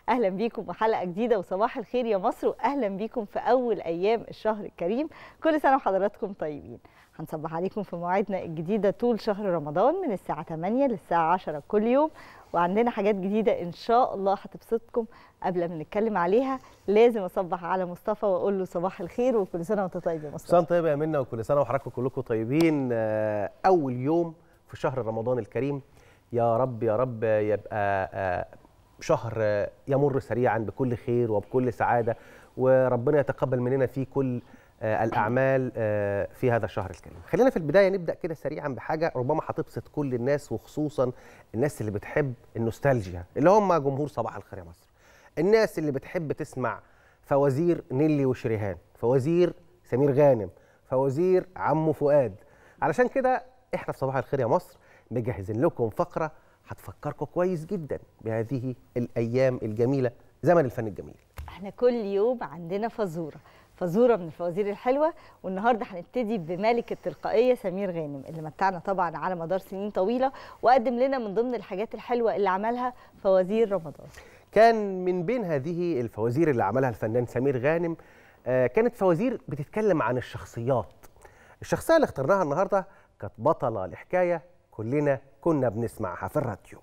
اهلا بيكم وحلقه جديده وصباح الخير يا مصر واهلا بيكم في اول ايام الشهر الكريم كل سنه وحضراتكم طيبين هنصبح عليكم في مواعيدنا الجديده طول شهر رمضان من الساعه 8 للساعه 10 كل يوم وعندنا حاجات جديده ان شاء الله هتبسطكم قبل ما نتكلم عليها لازم اصبح على مصطفى واقول له صباح الخير وكل سنه وانت طيب يا مصطفى سنة طيبة يا منى وكل سنة وحضراتكم كلكم طيبين آه، أول يوم في شهر رمضان الكريم يا رب يا رب يبقى آه، شهر آه، يمر سريعا بكل خير وبكل سعادة وربنا يتقبل مننا فيه كل آه، الأعمال آه، في هذا الشهر الكريم خلينا في البداية نبدأ كده سريعا بحاجة ربما هتبسط كل الناس وخصوصا الناس اللي بتحب النوستالجيا اللي هم جمهور صباح الخير يا مصر الناس اللي بتحب تسمع فوازير نيلي وشريهان فوازير سمير غانم فوازير عمو فؤاد علشان كده احنا في صباح الخير يا مصر مجهزين لكم فقره هتفكركم كويس جدا بهذه الايام الجميله زمن الفن الجميل احنا كل يوم عندنا فزوره فزوره من الفوازير الحلوه والنهارده هنبتدي بملك التلقائيه سمير غانم اللي متعنا طبعا على مدار سنين طويله وقدم لنا من ضمن الحاجات الحلوه اللي عملها فوازير رمضان كان من بين هذه الفوازير اللي عملها الفنان سمير غانم آه، كانت فوازير بتتكلم عن الشخصيات الشخصيه اللي اخترناها النهارده كانت بطله لحكايه كلنا كنا بنسمعها في الراديو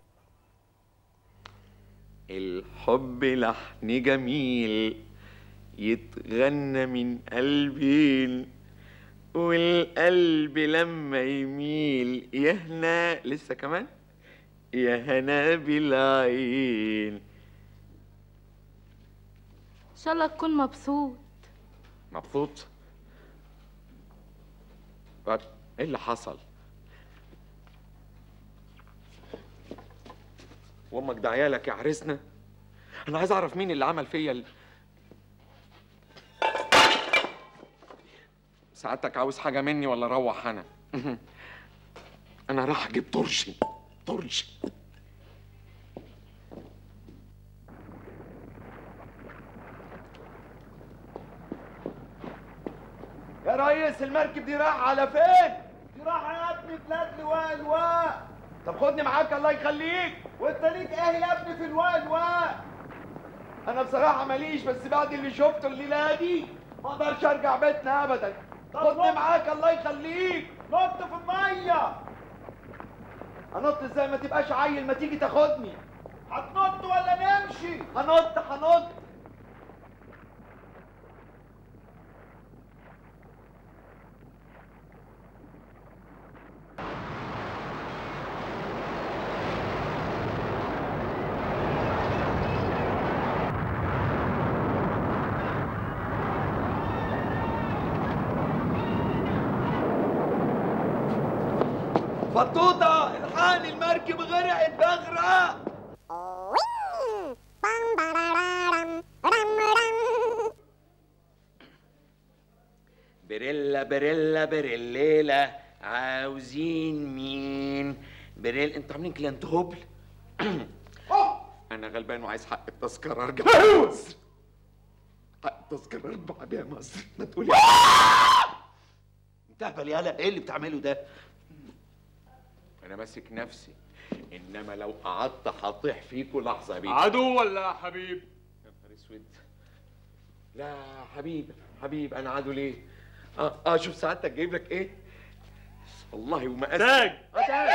الحب لحن جميل يتغنى من قلبين والقلب لما يميل يهنا لسه كمان يا هنا بالعين ان شاء الله تكون مبسوط مبسوط بعد ايه اللي حصل وامك ده عيالك يا عريسنا انا عايز اعرف مين اللي عمل فيا ال... سعادتك عاوز حاجه مني ولا اروح انا انا راح اجيب طرشي طرشي يا ريس المركب دي رايحة على فين؟ دي رايحة يا ابني بلاد لواء لواء طب خدني معاك الله يخليك وانت ليك ايه يا ابني في لواء لواء؟ انا بصراحة ماليش بس بعد اللي شفته الليلة دي ما اقدرش ارجع بيتنا ابدا خدني معاك الله يخليك نط في المية هنط ازاي ما تبقاش عيل ما تيجي تاخدني هتنط ولا نمشي؟ هنط هنط فطوطة الحقني المركب غرقت بغرق بريلا بريلا بريليلا عاوزين مين بريل انتوا عاملين كلينت هوبل انا غلبان وعايز حق التذكرة ارجع مصر حق التذكرة ارجع بيها مصر ما تقولي تهبل يالا ايه اللي بتعمله ده؟ انا ماسك نفسي انما لو قعدت هطيح فيكوا لحظه يا بيه عدو ولا حبيب يا نهار اسود لا يا حبيب حبيب انا عدو ليه اه اه شوف سعادتك جايب لك ايه والله وما أسف. تاج. آه، تاج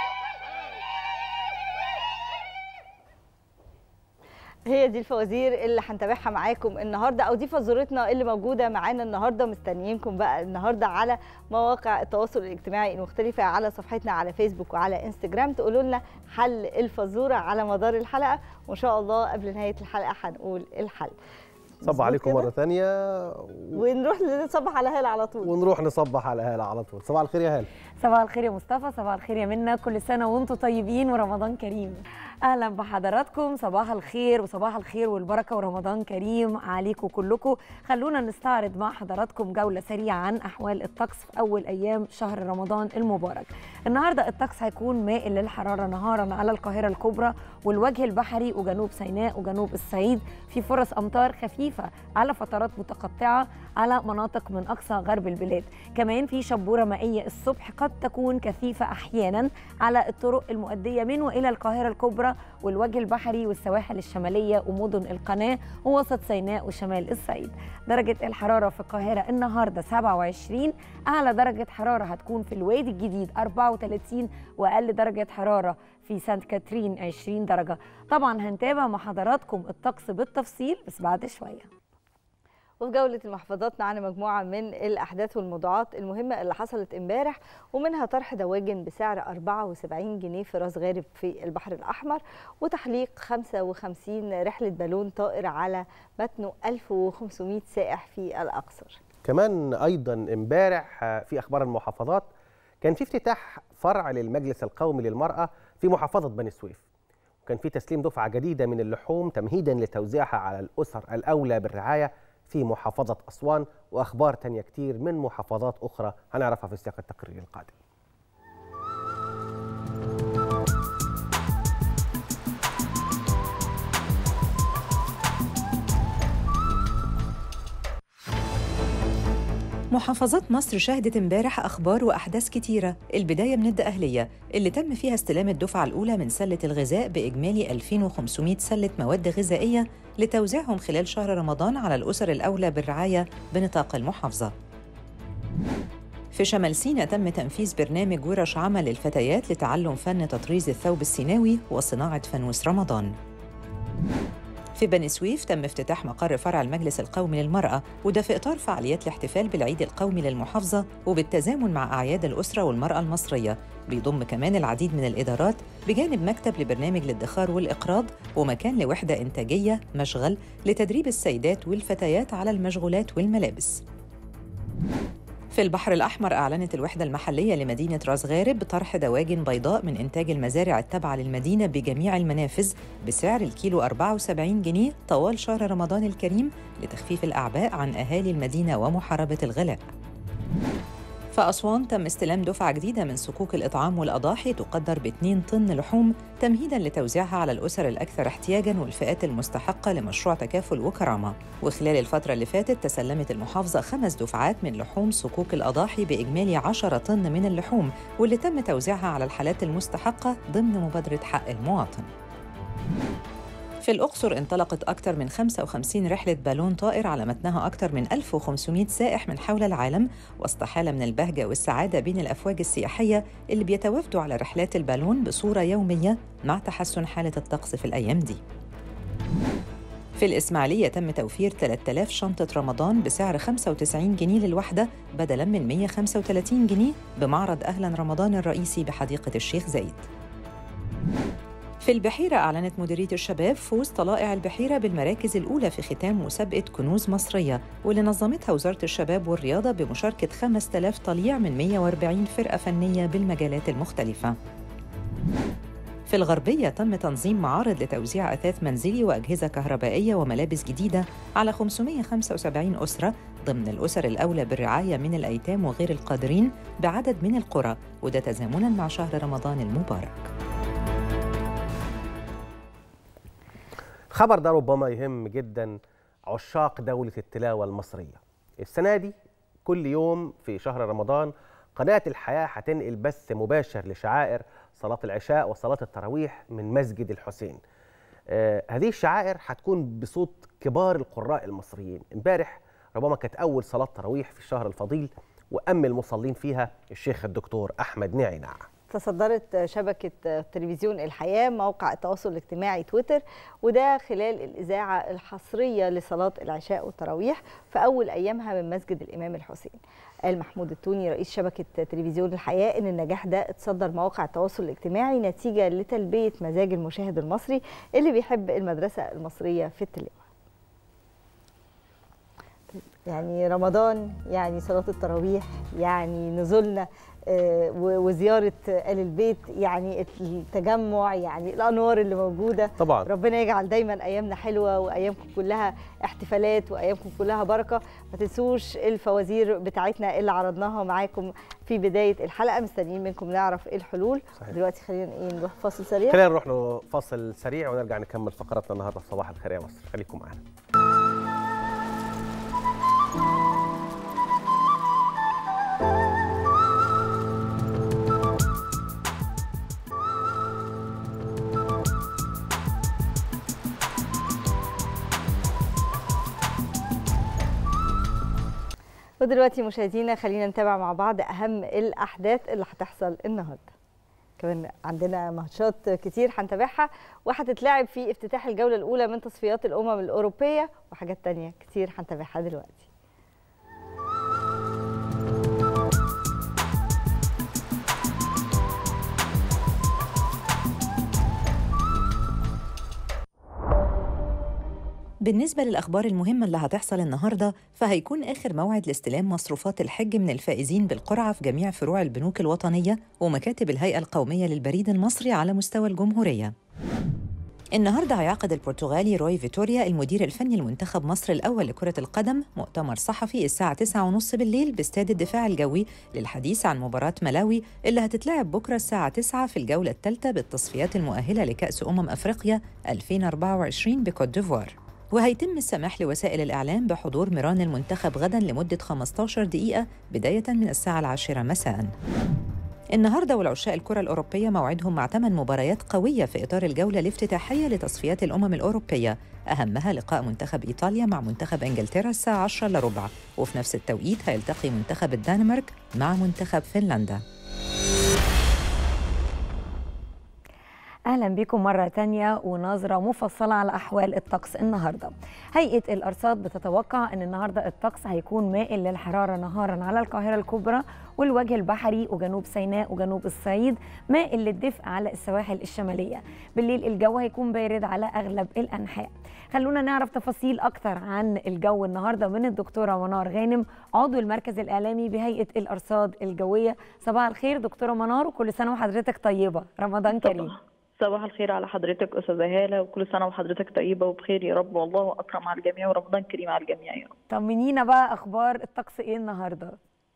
هي دي الفوازير اللي هنتابعها معاكم النهارده او دي فزورتنا اللي موجوده معانا النهارده مستنيينكم بقى النهارده على مواقع التواصل الاجتماعي المختلفه على صفحتنا على فيسبوك وعلى انستجرام تقولوا لنا حل الفزوره على مدار الحلقه وان شاء الله قبل نهايه الحلقه هنقول الحل صب مظبوط عليكم كده؟ مره ثانيه ونروح نصبح على هاله على طول ونروح نصبح على هاله على طول صباح الخير يا هاله صباح الخير يا مصطفى صباح الخير يا منى كل سنة وانتم طيبين ورمضان كريم أهلا بحضراتكم صباح الخير وصباح الخير والبركة ورمضان كريم عليكم كلكم خلونا نستعرض مع حضراتكم جولة سريعة عن أحوال الطقس في أول أيام شهر رمضان المبارك النهاردة الطقس هيكون مائل للحرارة نهارا على القاهرة الكبرى والوجه البحري وجنوب سيناء وجنوب الصعيد في فرص أمطار خفيفة على فترات متقطعة على مناطق من أقصى غرب البلاد كمان في شبورة مائية الصبح قد تكون كثيفة أحيانا على الطرق المؤدية من وإلى القاهرة الكبرى القاهرة والوجه البحري والسواحل الشمالية ومدن القناة ووسط سيناء وشمال الصعيد درجة الحرارة في القاهرة النهاردة 27 أعلى درجة حرارة هتكون في الوادي الجديد 34 وأقل درجة حرارة في سانت كاترين 20 درجة طبعا هنتابع مع حضراتكم الطقس بالتفصيل بس بعد شوية وفي جولة المحافظات معانا مجموعة من الأحداث والموضوعات المهمة اللي حصلت امبارح ومنها طرح دواجن بسعر 74 جنيه في راس غارب في البحر الأحمر وتحليق 55 رحلة بالون طائر على متنه 1500 سائح في الأقصر كمان ايضا امبارح في اخبار المحافظات كان في افتتاح فرع للمجلس القومي للمراه في محافظه بني سويف وكان في تسليم دفعه جديده من اللحوم تمهيدا لتوزيعها على الاسر الاولى بالرعايه في محافظه اسوان واخبار تانية كتير من محافظات اخرى هنعرفها في سياق التقرير القادم محافظات مصر شهدت امبارح أخبار وأحداث كتيرة البداية من الدقهلية اللي تم فيها استلام الدفعة الأولى من سلة الغذاء بإجمالي 2500 سلة مواد غذائية لتوزيعهم خلال شهر رمضان على الأسر الأولى بالرعاية بنطاق المحافظة في شمال سيناء تم تنفيذ برنامج ورش عمل للفتيات لتعلم فن تطريز الثوب السيناوي وصناعة فانوس رمضان في بني سويف تم افتتاح مقر فرع المجلس القومي للمرأة وده في إطار فعاليات الاحتفال بالعيد القومي للمحافظة وبالتزامن مع أعياد الأسرة والمرأة المصرية بيضم كمان العديد من الإدارات بجانب مكتب لبرنامج الادخار والإقراض ومكان لوحدة إنتاجية مشغل لتدريب السيدات والفتيات على المشغولات والملابس في البحر الأحمر أعلنت الوحدة المحلية لمدينة راس غارب طرح دواجن بيضاء من إنتاج المزارع التابعة للمدينة بجميع المنافذ بسعر الكيلو 74 جنيه طوال شهر رمضان الكريم لتخفيف الأعباء عن أهالي المدينة ومحاربة الغلاء. في أسوان تم استلام دفعة جديدة من صكوك الإطعام والأضاحي تقدر ب 2 طن لحوم تمهيداً لتوزيعها على الأسر الأكثر احتياجاً والفئات المستحقة لمشروع تكافل وكرامة وخلال الفترة اللي فاتت تسلمت المحافظة خمس دفعات من لحوم صكوك الأضاحي بإجمالي 10 طن من اللحوم واللي تم توزيعها على الحالات المستحقة ضمن مبادرة حق المواطن في الأقصر انطلقت أكثر من 55 رحلة بالون طائر على متنها أكثر من 1500 سائح من حول العالم وسط حالة من البهجة والسعادة بين الأفواج السياحية اللي بيتوافدوا على رحلات البالون بصورة يومية مع تحسن حالة الطقس في الأيام دي في الإسماعيلية تم توفير 3000 شنطة رمضان بسعر 95 جنيه للوحدة بدلاً من 135 جنيه بمعرض أهلاً رمضان الرئيسي بحديقة الشيخ زايد في البحيرة أعلنت مديرية الشباب فوز طلائع البحيرة بالمراكز الأولى في ختام مسابقة كنوز مصرية واللي نظمتها وزارة الشباب والرياضة بمشاركة 5000 طليع من 140 فرقة فنية بالمجالات المختلفة. في الغربية تم تنظيم معارض لتوزيع أثاث منزلي وأجهزة كهربائية وملابس جديدة على 575 أسرة ضمن الأسر الأولى بالرعاية من الأيتام وغير القادرين بعدد من القرى وده تزامناً مع شهر رمضان المبارك. الخبر ده ربما يهم جدا عشاق دولة التلاوة المصرية السنة دي كل يوم في شهر رمضان قناة الحياة هتنقل بث مباشر لشعائر صلاة العشاء وصلاة التراويح من مسجد الحسين آه هذه الشعائر هتكون بصوت كبار القراء المصريين امبارح ربما كانت أول صلاة تراويح في الشهر الفضيل وأم المصلين فيها الشيخ الدكتور أحمد نعينع تصدرت شبكة تلفزيون الحياة موقع التواصل الاجتماعي تويتر وده خلال الإذاعة الحصرية لصلاة العشاء والتراويح في أول أيامها من مسجد الإمام الحسين قال محمود التوني رئيس شبكة تلفزيون الحياة إن النجاح ده اتصدر مواقع التواصل الاجتماعي نتيجة لتلبية مزاج المشاهد المصري اللي بيحب المدرسة المصرية في التلاوة يعني رمضان يعني صلاة التراويح يعني نزولنا وزيارة آل البيت يعني التجمع يعني الأنوار اللي موجودة طبعا ربنا يجعل دايما أيامنا حلوة وأيامكم كلها احتفالات وأيامكم كلها بركة ما تنسوش الفوازير بتاعتنا اللي عرضناها معاكم في بداية الحلقة مستنيين منكم نعرف إيه الحلول صحيح. دلوقتي خلينا إيه نروح فاصل سريع خلينا نروح له فاصل سريع ونرجع نكمل فقراتنا النهارده في صباح الخير يا مصر خليكم معانا ودلوقتي مشاهدينا خلينا نتابع مع بعض اهم الاحداث اللي هتحصل النهارده كمان عندنا ماتشات كتير هنتابعها وهتتلعب في افتتاح الجوله الاولى من تصفيات الامم الاوروبيه وحاجات تانية كتير هنتابعها دلوقتي بالنسبة للأخبار المهمة اللي هتحصل النهاردة فهيكون آخر موعد لاستلام مصروفات الحج من الفائزين بالقرعة في جميع فروع البنوك الوطنية ومكاتب الهيئة القومية للبريد المصري على مستوى الجمهورية النهارده هيعقد البرتغالي روي فيتوريا المدير الفني لمنتخب مصر الأول لكرة القدم مؤتمر صحفي الساعة 9:30 بالليل باستاد الدفاع الجوي للحديث عن مباراة ملاوي اللي هتتلعب بكرة الساعة 9 في الجولة الثالثة بالتصفيات المؤهلة لكأس أمم أفريقيا 2024 بكوت ديفوار. وهيتم السماح لوسائل الإعلام بحضور ميران المنتخب غدا لمدة 15 دقيقة بداية من الساعة العاشرة مساءً. النهارده والعشاء الكرة الأوروبية موعدهم مع ثمان مباريات قوية في إطار الجولة الافتتاحية لتصفيات الأمم الأوروبية أهمها لقاء منتخب إيطاليا مع منتخب إنجلترا الساعة 10 إلا ربع وفي نفس التوقيت هيلتقي منتخب الدنمارك مع منتخب فنلندا اهلا بكم مره تانية ونظره مفصله على احوال الطقس النهارده هيئه الارصاد بتتوقع ان النهارده الطقس هيكون مائل للحراره نهارا على القاهره الكبرى والوجه البحري وجنوب سيناء وجنوب الصعيد مائل للدفء على السواحل الشماليه بالليل الجو هيكون بارد على اغلب الانحاء خلونا نعرف تفاصيل اكتر عن الجو النهارده من الدكتوره منار غانم عضو المركز الاعلامي بهيئه الارصاد الجويه صباح الخير دكتوره منار وكل سنه وحضرتك طيبه رمضان كريم صباح الخير على حضرتك استاذه هاله وكل سنه وحضرتك طيبه وبخير يا رب والله اكرم على الجميع ورمضان كريم على الجميع يا رب طمنينا بقى اخبار الطقس ايه النهارده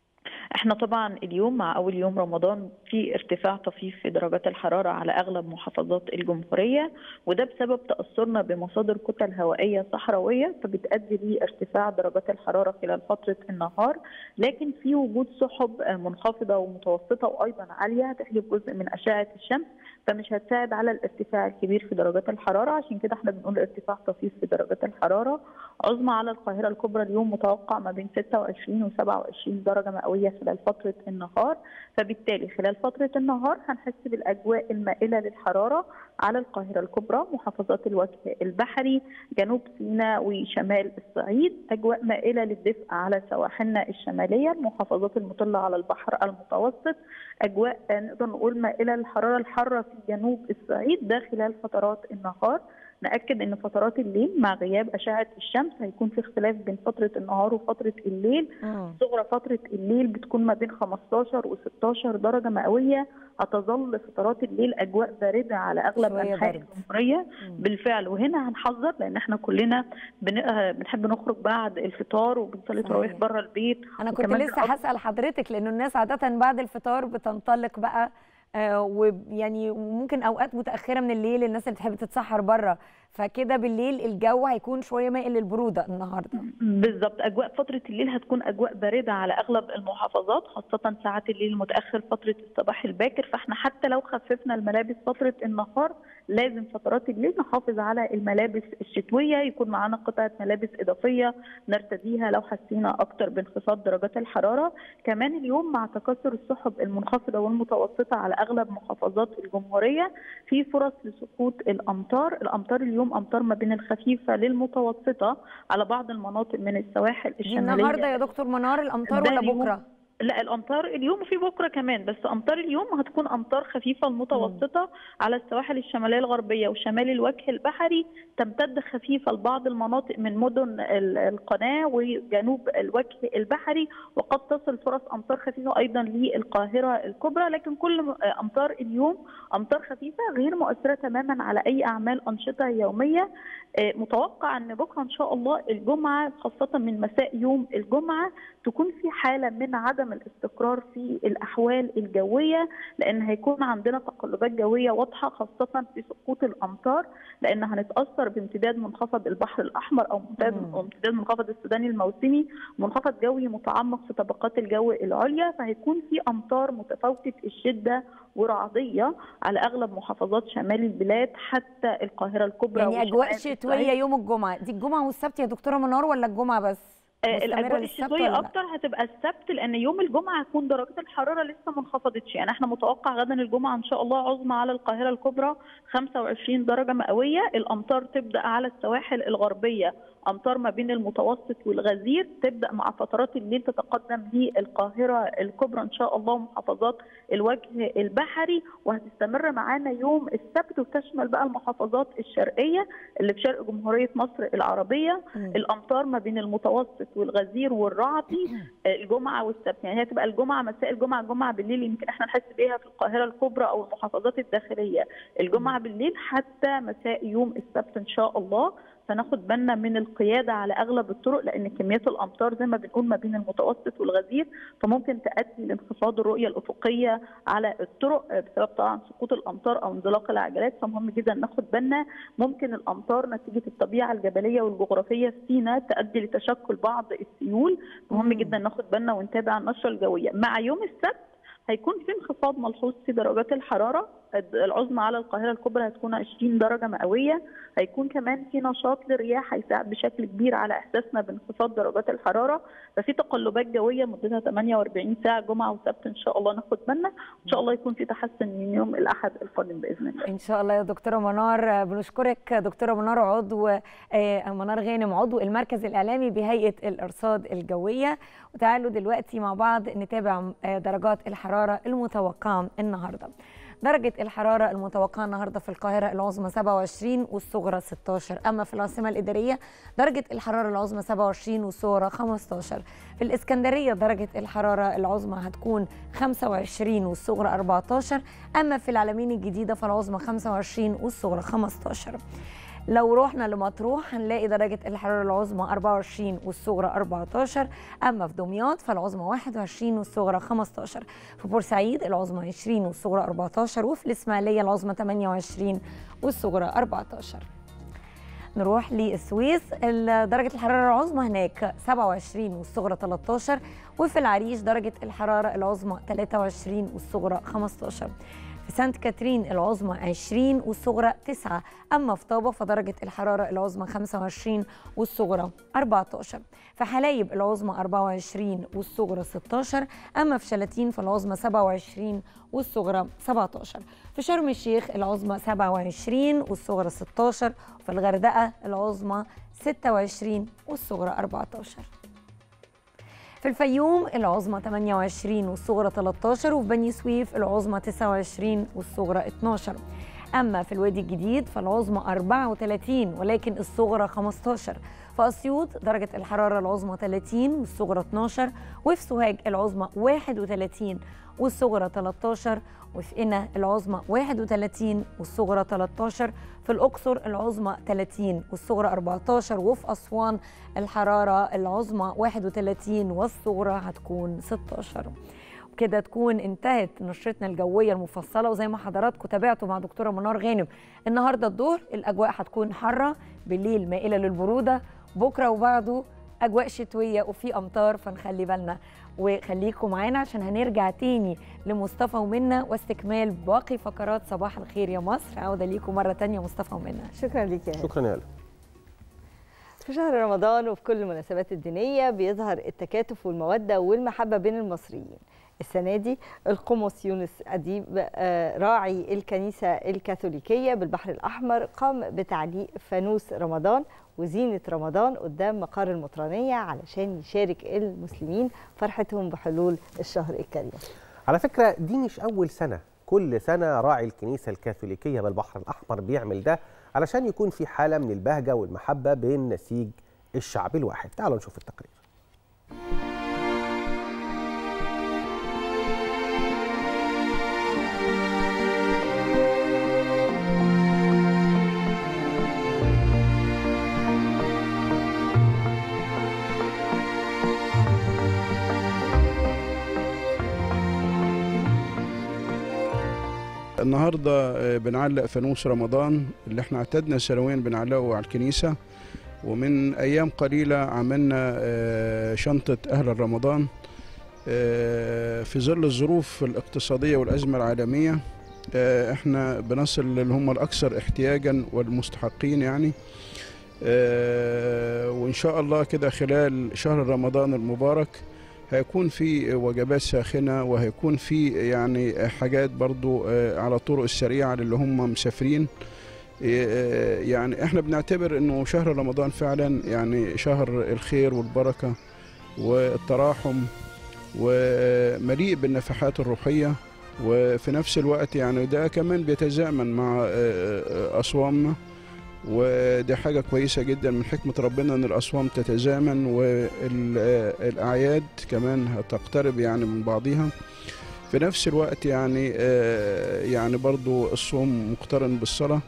احنا طبعا اليوم مع اول يوم رمضان في ارتفاع طفيف في درجات الحراره على اغلب محافظات الجمهوريه وده بسبب تاثرنا بمصادر كتل هوائيه صحراويه فبتؤدي لارتفاع درجات الحراره خلال فتره النهار لكن في وجود سحب منخفضه ومتوسطه وايضا عاليه تحجب جزء من اشعه الشمس فمش هتساعد على الارتفاع الكبير في درجات الحراره عشان كده احنا بنقول ارتفاع طفيف في درجات الحراره عظمى على القاهره الكبرى اليوم متوقع ما بين 26 و 27 درجه مئويه خلال فتره النهار فبالتالي خلال فتره النهار هنحس بالاجواء المائله للحراره على القاهره الكبرى محافظات الوجه البحري جنوب سيناء وشمال الصعيد اجواء مائله للدفء على سواحلنا الشماليه المحافظات المطله على البحر المتوسط اجواء نقدر نقول مائله للحراره الحاره في جنوب الصعيد ده خلال فترات النهار ناكد ان فترات الليل مع غياب اشعه الشمس هيكون في اختلاف بين فتره النهار وفتره الليل صغرى فتره الليل بتكون ما بين 15 و16 درجه مئويه هتظل فترات الليل اجواء بارده على اغلب شوية انحاء برد. الجمهوريه بالفعل وهنا هنحذر لان احنا كلنا بن- بنحب نخرج بعد الفطار وبنصلي تراويح صحيح. بره البيت انا كنت وكمان لسه بنقضي- هسال حضرتك لانه الناس عاده بعد الفطار بتنطلق بقى آه، ويعني وممكن اوقات متاخره من الليل الناس اللي بتحب تتسحر بره فكده بالليل الجو هيكون شويه مائل للبروده النهارده بالظبط اجواء فتره الليل هتكون اجواء بارده على اغلب المحافظات خاصه ساعات الليل المتاخر فتره الصباح الباكر فاحنا حتى لو خففنا الملابس فتره النهار لازم فترات الليل نحافظ على الملابس الشتويه يكون معانا قطعه ملابس اضافيه نرتديها لو حسينا اكتر بانخفاض درجات الحراره كمان اليوم مع تكاثر السحب المنخفضه والمتوسطه على اغلب محافظات الجمهوريه في فرص لسقوط الامطار الامطار اليوم امطار ما بين الخفيفه للمتوسطه على بعض المناطق من السواحل دي الشماليه النهارده يا دكتور منار الامطار ده ولا اليوم. بكره لا الامطار اليوم وفي بكره كمان بس امطار اليوم هتكون امطار خفيفه المتوسطه على السواحل الشماليه الغربيه وشمال الوجه البحري تمتد خفيفه لبعض المناطق من مدن ال- القناه وجنوب الوجه البحري وقد تصل فرص امطار خفيفه ايضا للقاهره الكبرى لكن كل م- امطار اليوم امطار خفيفه غير مؤثره تماما على اي اعمال انشطه يوميه آه، متوقع ان بكره ان شاء الله الجمعه خاصه من مساء يوم الجمعه تكون في حاله من عدم الاستقرار في الاحوال الجويه لان هيكون عندنا تقلبات جويه واضحه خاصه في سقوط الامطار لان هنتاثر بامتداد منخفض البحر الاحمر او امتداد مم. امتداد منخفض السوداني الموسمي منخفض جوي متعمق في طبقات الجو العليا فهيكون في امطار متفاوته الشده ورعديه على اغلب محافظات شمال البلاد حتى القاهره الكبرى يعني اجواء وشمال شتويه الصعيد. يوم الجمعه دي الجمعه والسبت يا دكتوره منار ولا الجمعه بس آه، مستمرة الاجواء للسبت الشتويه ولا لا؟ اكتر هتبقى السبت لان يوم الجمعه هتكون درجه الحراره لسه ما انخفضتش يعني احنا متوقع غدا الجمعه ان شاء الله عظمى على القاهره الكبرى 25 درجه مئويه الامطار تبدا على السواحل الغربيه امطار ما بين المتوسط والغزير تبدا مع فترات الليل تتقدم للقاهره الكبرى ان شاء الله ومحافظات الوجه البحري وهتستمر معانا يوم السبت وتشمل بقى المحافظات الشرقيه اللي في شرق جمهوريه مصر العربيه مم. الامطار ما بين المتوسط والغزير والرعدي آه، الجمعه والسبت يعني هي تبقى الجمعه مساء الجمعه الجمعه بالليل يمكن احنا نحس بيها في القاهره الكبرى او المحافظات الداخليه الجمعه بالليل حتى مساء يوم السبت ان شاء الله فناخد بالنا من القياده على اغلب الطرق لان كميات الامطار زي ما بنقول ما بين المتوسط والغزير فممكن تؤدي لانخفاض الرؤيه الافقيه على الطرق آه، بسبب طبعا سقوط الامطار او انزلاق العجلات فمهم جدا ناخد بالنا ممكن الامطار نتيجه الطبيعه الجبليه والجغرافيه في سيناء تؤدي لتشكل بعض السيول مهم مم. جدا ناخد بالنا ونتابع النشره الجويه مع يوم السبت هيكون في انخفاض ملحوظ في درجات الحراره العظمى على القاهره الكبرى هتكون 20 درجه مئويه هيكون كمان في نشاط للرياح هيساعد بشكل كبير على احساسنا بانخفاض درجات الحراره ففي تقلبات جويه مدتها 48 ساعه جمعه وسبت ان شاء الله ناخد بالنا ان شاء الله يكون في تحسن من يوم الاحد القادم باذن الله ان شاء الله يا دكتوره منار آه، بنشكرك دكتوره منار عضو آه، منار غانم عضو المركز الاعلامي بهيئه الارصاد الجويه وتعالوا دلوقتي مع بعض نتابع آه، درجات الحراره المتوقعه النهارده درجة الحرارة المتوقعة النهاردة في القاهرة العظمى 27 والصغرى 16 أما في العاصمة الإدارية درجة الحرارة العظمى 27 والصغرى 15 في الإسكندرية درجة الحرارة العظمى هتكون 25 والصغرى 14 أما في العلمين الجديدة فالعظمى 25 والصغرى 15 لو رحنا لمطروح هنلاقي درجة الحرارة العظمى 24 والصغرى 14 أما في دمياط فالعظمى 21 والصغرى 15 في بورسعيد العظمى 20 والصغرى 14 وفي الإسماعيلية العظمى 28 والصغرى 14 نروح للسويس ال- درجة الحرارة العظمى هناك 27 والصغرى 13 وفي العريش درجة الحرارة العظمى 23 والصغرى 15 في سانت كاترين العظمى 20 والصغرى 9 أما في طابة فدرجة الحرارة العظمى 25 والصغرى 14 في حلايب العظمى 24 والصغرى 16 أما في شلاتين فالعظمى 27 والصغرى 17 في شرم الشيخ العظمى 27 والصغرى 16 وفي الغردقة العظمى 26 والصغرى 14 في الفيوم العظمى 28 والصغرى 13 وفي بني سويف العظمى 29 والصغرى 12 أما في الوادي الجديد فالعظمى 34 ولكن الصغرى 15 في أسيوط درجة الحرارة العظمى 30 والصغرى 12 وفي سوهاج العظمى 31 والصغرى 13 وفي قنا العظمى 31 والصغرى 13 في الأقصر العظمى 30 والصغرى 14 وفي أسوان الحرارة العظمى 31 والصغرى هتكون 16 وكده تكون انتهت نشرتنا الجويه المفصله وزي ما حضراتكم تابعتوا مع دكتوره منار غانم النهارده الظهر الاجواء هتكون حاره بالليل مائله للبروده بكره وبعده اجواء شتويه وفي امطار فنخلي بالنا وخليكم معانا عشان هنرجع تاني لمصطفى ومنى واستكمال باقي فقرات صباح الخير يا مصر عوده ليكم مره تانية مصطفى ومنى شكرا ليك يا هند. شكرا يا هلا في شهر رمضان وفي كل المناسبات الدينية بيظهر التكاتف والمودة والمحبة بين المصريين السنة دي القمص يونس أديب آه، راعي الكنيسة الكاثوليكية بالبحر الأحمر قام بتعليق فانوس رمضان وزينة رمضان قدام مقر المطرانية علشان يشارك المسلمين فرحتهم بحلول الشهر الكريم على فكرة دي مش أول سنة كل سنة راعي الكنيسة الكاثوليكية بالبحر الأحمر بيعمل ده علشان يكون في حالة من البهجة والمحبة بين نسيج الشعب الواحد تعالوا نشوف التقرير النهارده آه، بنعلق فانوس رمضان اللي احنا اعتدنا سنويا بنعلقه على الكنيسه ومن ايام قليله عملنا آه، شنطه اهل رمضان آه، في ظل الظروف الاقتصاديه والازمه العالميه آه، احنا بنصل اللي هم الاكثر احتياجا والمستحقين يعني آه، وإن شاء الله كده خلال شهر رمضان المبارك هيكون في وجبات ساخنة وهيكون في يعني حاجات برضو آه، على الطرق السريعة للي هم مسافرين آه، يعني احنا بنعتبر انه شهر رمضان فعلا يعني شهر الخير والبركة والتراحم ومليء بالنفحات الروحية وفي نفس الوقت يعني ده كمان بيتزامن مع آه، آه، أصوامنا ودي حاجة كويسة جدا من حكمة ربنا إن الأصوام تتزامن والأعياد كمان هتقترب يعني من بعضها في نفس الوقت يعني آه، يعني برضو الصوم مقترن بالصلاة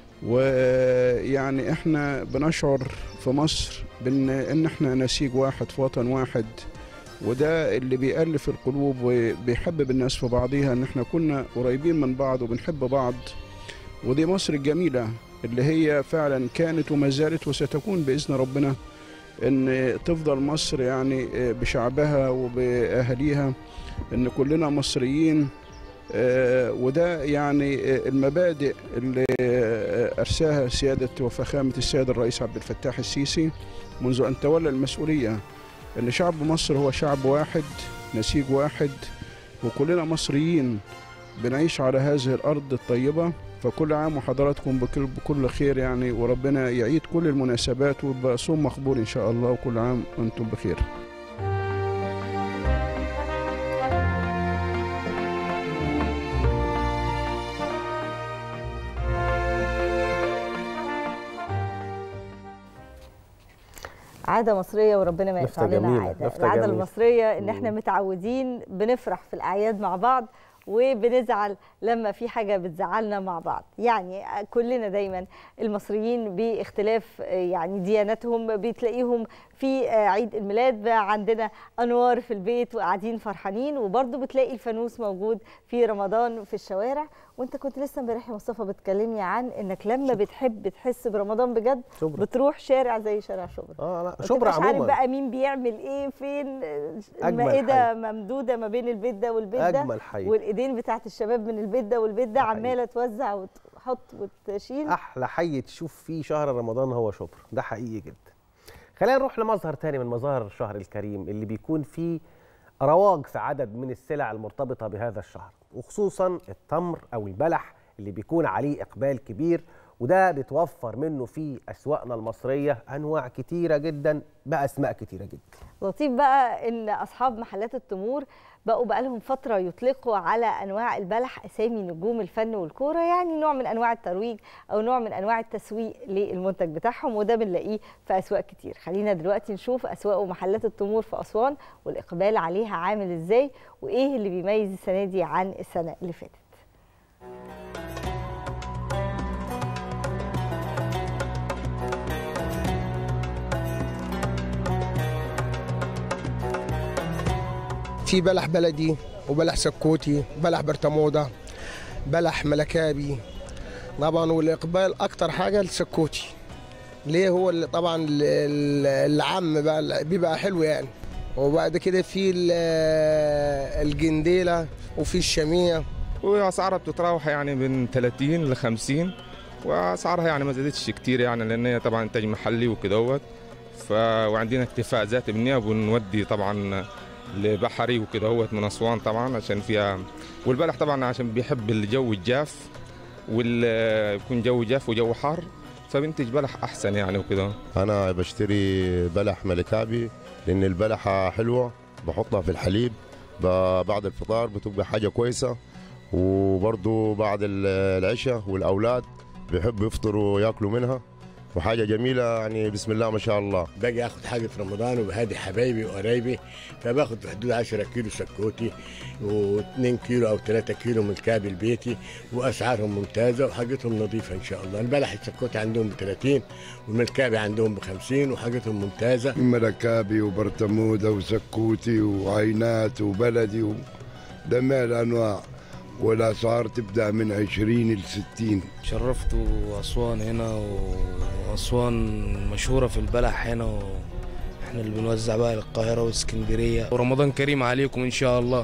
ويعني احنا بنشعر في مصر بان ان احنا نسيج واحد في وطن واحد وده اللي بيألف القلوب وبيحبب الناس في بعضيها ان احنا كنا قريبين من بعض وبنحب بعض ودي مصر الجميلة اللي هي فعلا كانت وما زالت وستكون بإذن ربنا ان تفضل مصر يعني بشعبها وبأهاليها ان كلنا مصريين آه، وده يعني آه، المبادئ اللي آه، أرساها سيادة وفخامة السيد الرئيس عبد الفتاح السيسي منذ أن تولى المسؤولية أن شعب مصر هو شعب واحد نسيج واحد وكلنا مصريين بنعيش على هذه الأرض الطيبة فكل عام وحضراتكم بكل, بكل خير يعني وربنا يعيد كل المناسبات ويبقى صوم مقبول إن شاء الله وكل عام وأنتم بخير عادة مصرية وربنا ما نفتة يقطع لنا جميلة، عادة نفتة العادة جميلة. المصرية ان احنا متعودين بنفرح في الأعياد مع بعض وبنزعل لما في حاجة بتزعلنا مع بعض يعني كلنا دايما المصريين باختلاف يعني دياناتهم بتلاقيهم في عيد الميلاد بقى عندنا أنوار في البيت وقاعدين فرحانين وبرضه بتلاقي الفانوس موجود في رمضان في الشوارع وانت كنت لسه امبارح يا مصطفى بتكلمني عن انك لما بتحب تحس برمضان بجد شبرا. بتروح شارع زي شارع شبرا اه لا ما شبرا تبقاش عارف عموما بقى مين بيعمل ايه فين المائده حي. ممدوده ما بين البيت ده والبيت ده اجمل حي والايدين بتاعت الشباب من البيت ده والبيت ده ده حقيقي. عماله توزع وتحط وتشيل احلى حي تشوف فيه شهر رمضان هو شبرا ده حقيقي جدا خلينا نروح لمظهر تاني من مظاهر الشهر الكريم اللي بيكون فيه رواج في عدد من السلع المرتبطه بهذا الشهر وخصوصا التمر او البلح اللي بيكون عليه اقبال كبير وده بيتوفر منه في اسواقنا المصريه انواع كتيره جدا باسماء كتيره جدا لطيف بقى ان اصحاب محلات التمور بقوا بقالهم فتره يطلقوا على انواع البلح اسامي نجوم الفن والكوره يعني نوع من انواع الترويج او نوع من انواع التسويق للمنتج بتاعهم وده بنلاقيه في اسواق كتير خلينا دلوقتي نشوف اسواق ومحلات التمور في اسوان والاقبال عليها عامل ازاي وايه اللي بيميز السنه دي عن السنه اللي فاتت في بلح بلدي وبلح سكوتي بلح برطموده بلح ملكابي طبعا والاقبال اكتر حاجه السكوتي ليه هو اللي طبعا ال- ال- العم بقى بيبقى حلو يعني وبعد كده في ال- الجنديله وفي الشميه واسعارها بتتراوح يعني من 30 ل 50 واسعارها يعني ما زادتش كتير يعني لان هي طبعا انتاج محلي وكدهوت ف وعندنا اكتفاء ذاتي منها وبنودي طبعا لبحري وكدهوت من اسوان طبعا عشان فيها والبلح طبعا عشان بيحب الجو الجاف وال يكون جو جاف وجو حار فبنتج بلح احسن يعني وكده انا بشتري بلح ملكابي لان البلحه حلوه بحطها في الحليب ب- بعد الفطار بتبقى حاجه كويسه وبرضو بعد ال- العشاء والاولاد بيحبوا يفطروا وياكلوا منها وحاجه جميله يعني بسم الله ما شاء الله باجي اخد حاجه في رمضان وبهادي حبايبي وقرايبي فباخد في حدود 10 كيلو سكوتي و2 كيلو او 3 كيلو من الكعب البيتي واسعارهم ممتازه وحاجتهم نظيفه ان شاء الله البلح السكوتي عندهم ب 30 والملكابي عندهم ب 50 وحاجتهم ممتازه ملكابي وبرتمودة وسكوتي وعينات وبلدي و... جميع الأنواع والأسعار تبدأ من 20 ل 60 شرفت أسوان هنا وأسوان مشهورة في البلح هنا و... احنا اللي بنوزع بقى للقاهرة واسكندرية ورمضان كريم عليكم إن شاء الله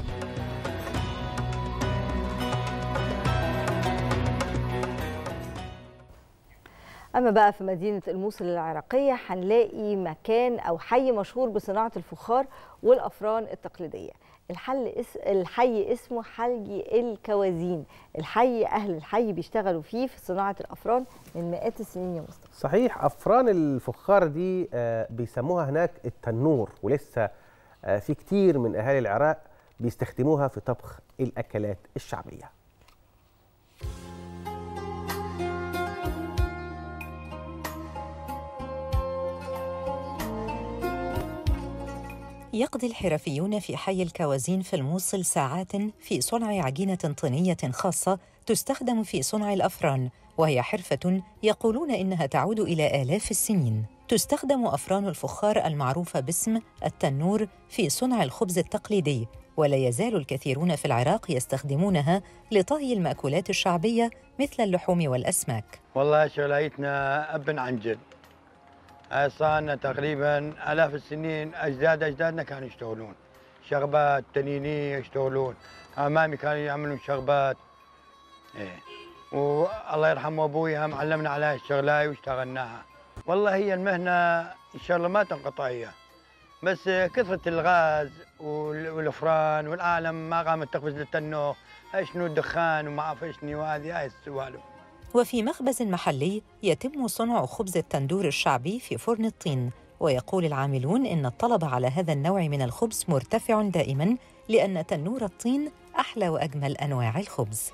اما بقى في مدينه الموصل العراقيه هنلاقي مكان او حي مشهور بصناعه الفخار والافران التقليديه الحل اس... الحي اسمه حي الكوازين الحي اهل الحي بيشتغلوا فيه في صناعه الافران من مئات السنين يا مصطفى صحيح افران الفخار دي آه، بيسموها هناك التنور ولسه آه، في كتير من اهالي العراق بيستخدموها في طبخ الاكلات الشعبيه يقضي الحرفيون في حي الكوازين في الموصل ساعات في صنع عجينة طينية خاصة تستخدم في صنع الأفران وهي حرفة يقولون إنها تعود إلى آلاف السنين تستخدم أفران الفخار المعروفة باسم التنور في صنع الخبز التقليدي ولا يزال الكثيرون في العراق يستخدمونها لطهي المأكولات الشعبية مثل اللحوم والأسماك والله شغليتنا ابن عن جد هاي صار لنا تقريبا الاف السنين اجداد اجدادنا كانوا يشتغلون شغبات تنيني يشتغلون امامي كانوا يعملون شغبات ايه والله يرحم ابوي هم علمنا على الشغلاي واشتغلناها والله هي المهنه ان شاء الله ما تنقطع هي بس كثره الغاز وال- والافران والعالم ما قامت تقفز للتنور شنو الدخان وما اعرف شنو وهذه هاي السوالف وفي مخبز محلي يتم صنع خبز التندور الشعبي في فرن الطين ويقول العاملون إن الطلب على هذا النوع من الخبز مرتفع دائما لأن تنور الطين أحلى وأجمل أنواع الخبز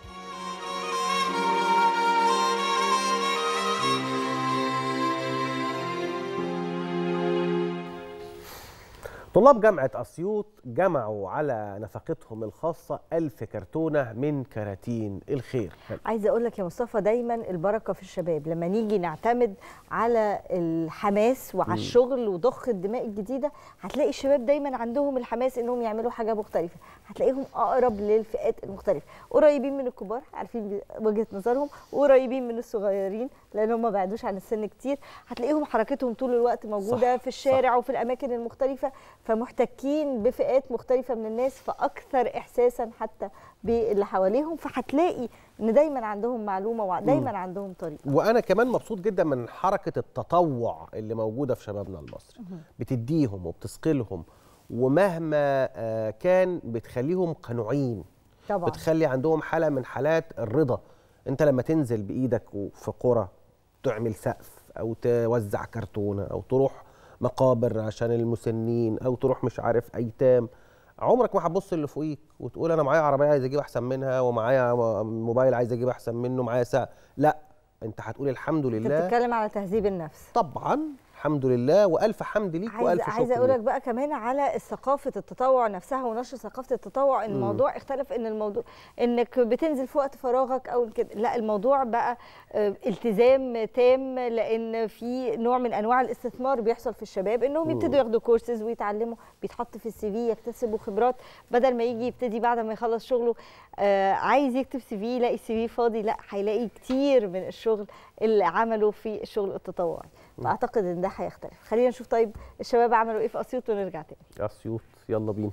طلاب جامعة أسيوط جمعوا على نفقتهم الخاصة ألف كرتونة من كراتين الخير عايزه اقول لك يا مصطفى دايما البركه في الشباب لما نيجي نعتمد على الحماس وعلى مم. الشغل وضخ الدماء الجديده هتلاقي الشباب دايما عندهم الحماس انهم يعملوا حاجه مختلفه هتلاقيهم اقرب للفئات المختلفه قريبين من الكبار عارفين وجهه نظرهم وقريبين من الصغيرين لان هم ما بعدوش عن السن كتير هتلاقيهم حركتهم طول الوقت موجوده صح، في الشارع وفي الاماكن المختلفه فمحتكين بفئات مختلفه من الناس فاكثر احساسا حتى باللي حواليهم فهتلاقي ان دايما عندهم معلومه ودايما عندهم طريقه وأنا كمان مبسوط جدا من حركة التطوع اللي موجودة في شبابنا المصري بتديهم وبتثقلهم ومهما آه، كان بتخليهم قنوعين طبعا بتخلي عندهم حالة من حالات الرضا انت لما تنزل بإيدك في قرى تعمل سقف أو توزع كرتونة أو تروح مقابر عشان المسنين أو تروح مش عارف أيتام عمرك ما هتبص اللي فوقيك وتقول انا معايا عربيه عايز اجيب احسن منها ومعايا موبايل عايز اجيب احسن منه معايا ساعه لا انت هتقول الحمد انت لله بتتكلم على تهذيب النفس طبعا الحمد لله والف حمد ليك عايزه والف شكر عايزه اقول لك ليك. بقى كمان على ثقافه التطوع نفسها ونشر ثقافه التطوع ان مم. الموضوع اختلف ان الموضوع انك بتنزل في وقت فراغك او كده لا الموضوع بقى آه، التزام تام لان في نوع من انواع الاستثمار بيحصل في الشباب انهم مم. يبتدوا ياخدوا كورسز ويتعلموا بيتحط في السي في يكتسبوا خبرات بدل ما يجي يبتدي بعد ما يخلص شغله آه، عايز يكتب سي في يلاقي السي في فاضي لا هيلاقي كتير من الشغل اللي عمله في الشغل التطوعي فاعتقد ان ده هيختلف خلينا نشوف طيب الشباب عملوا ايه في اسيوط ونرجع تاني اسيوط يلا بينا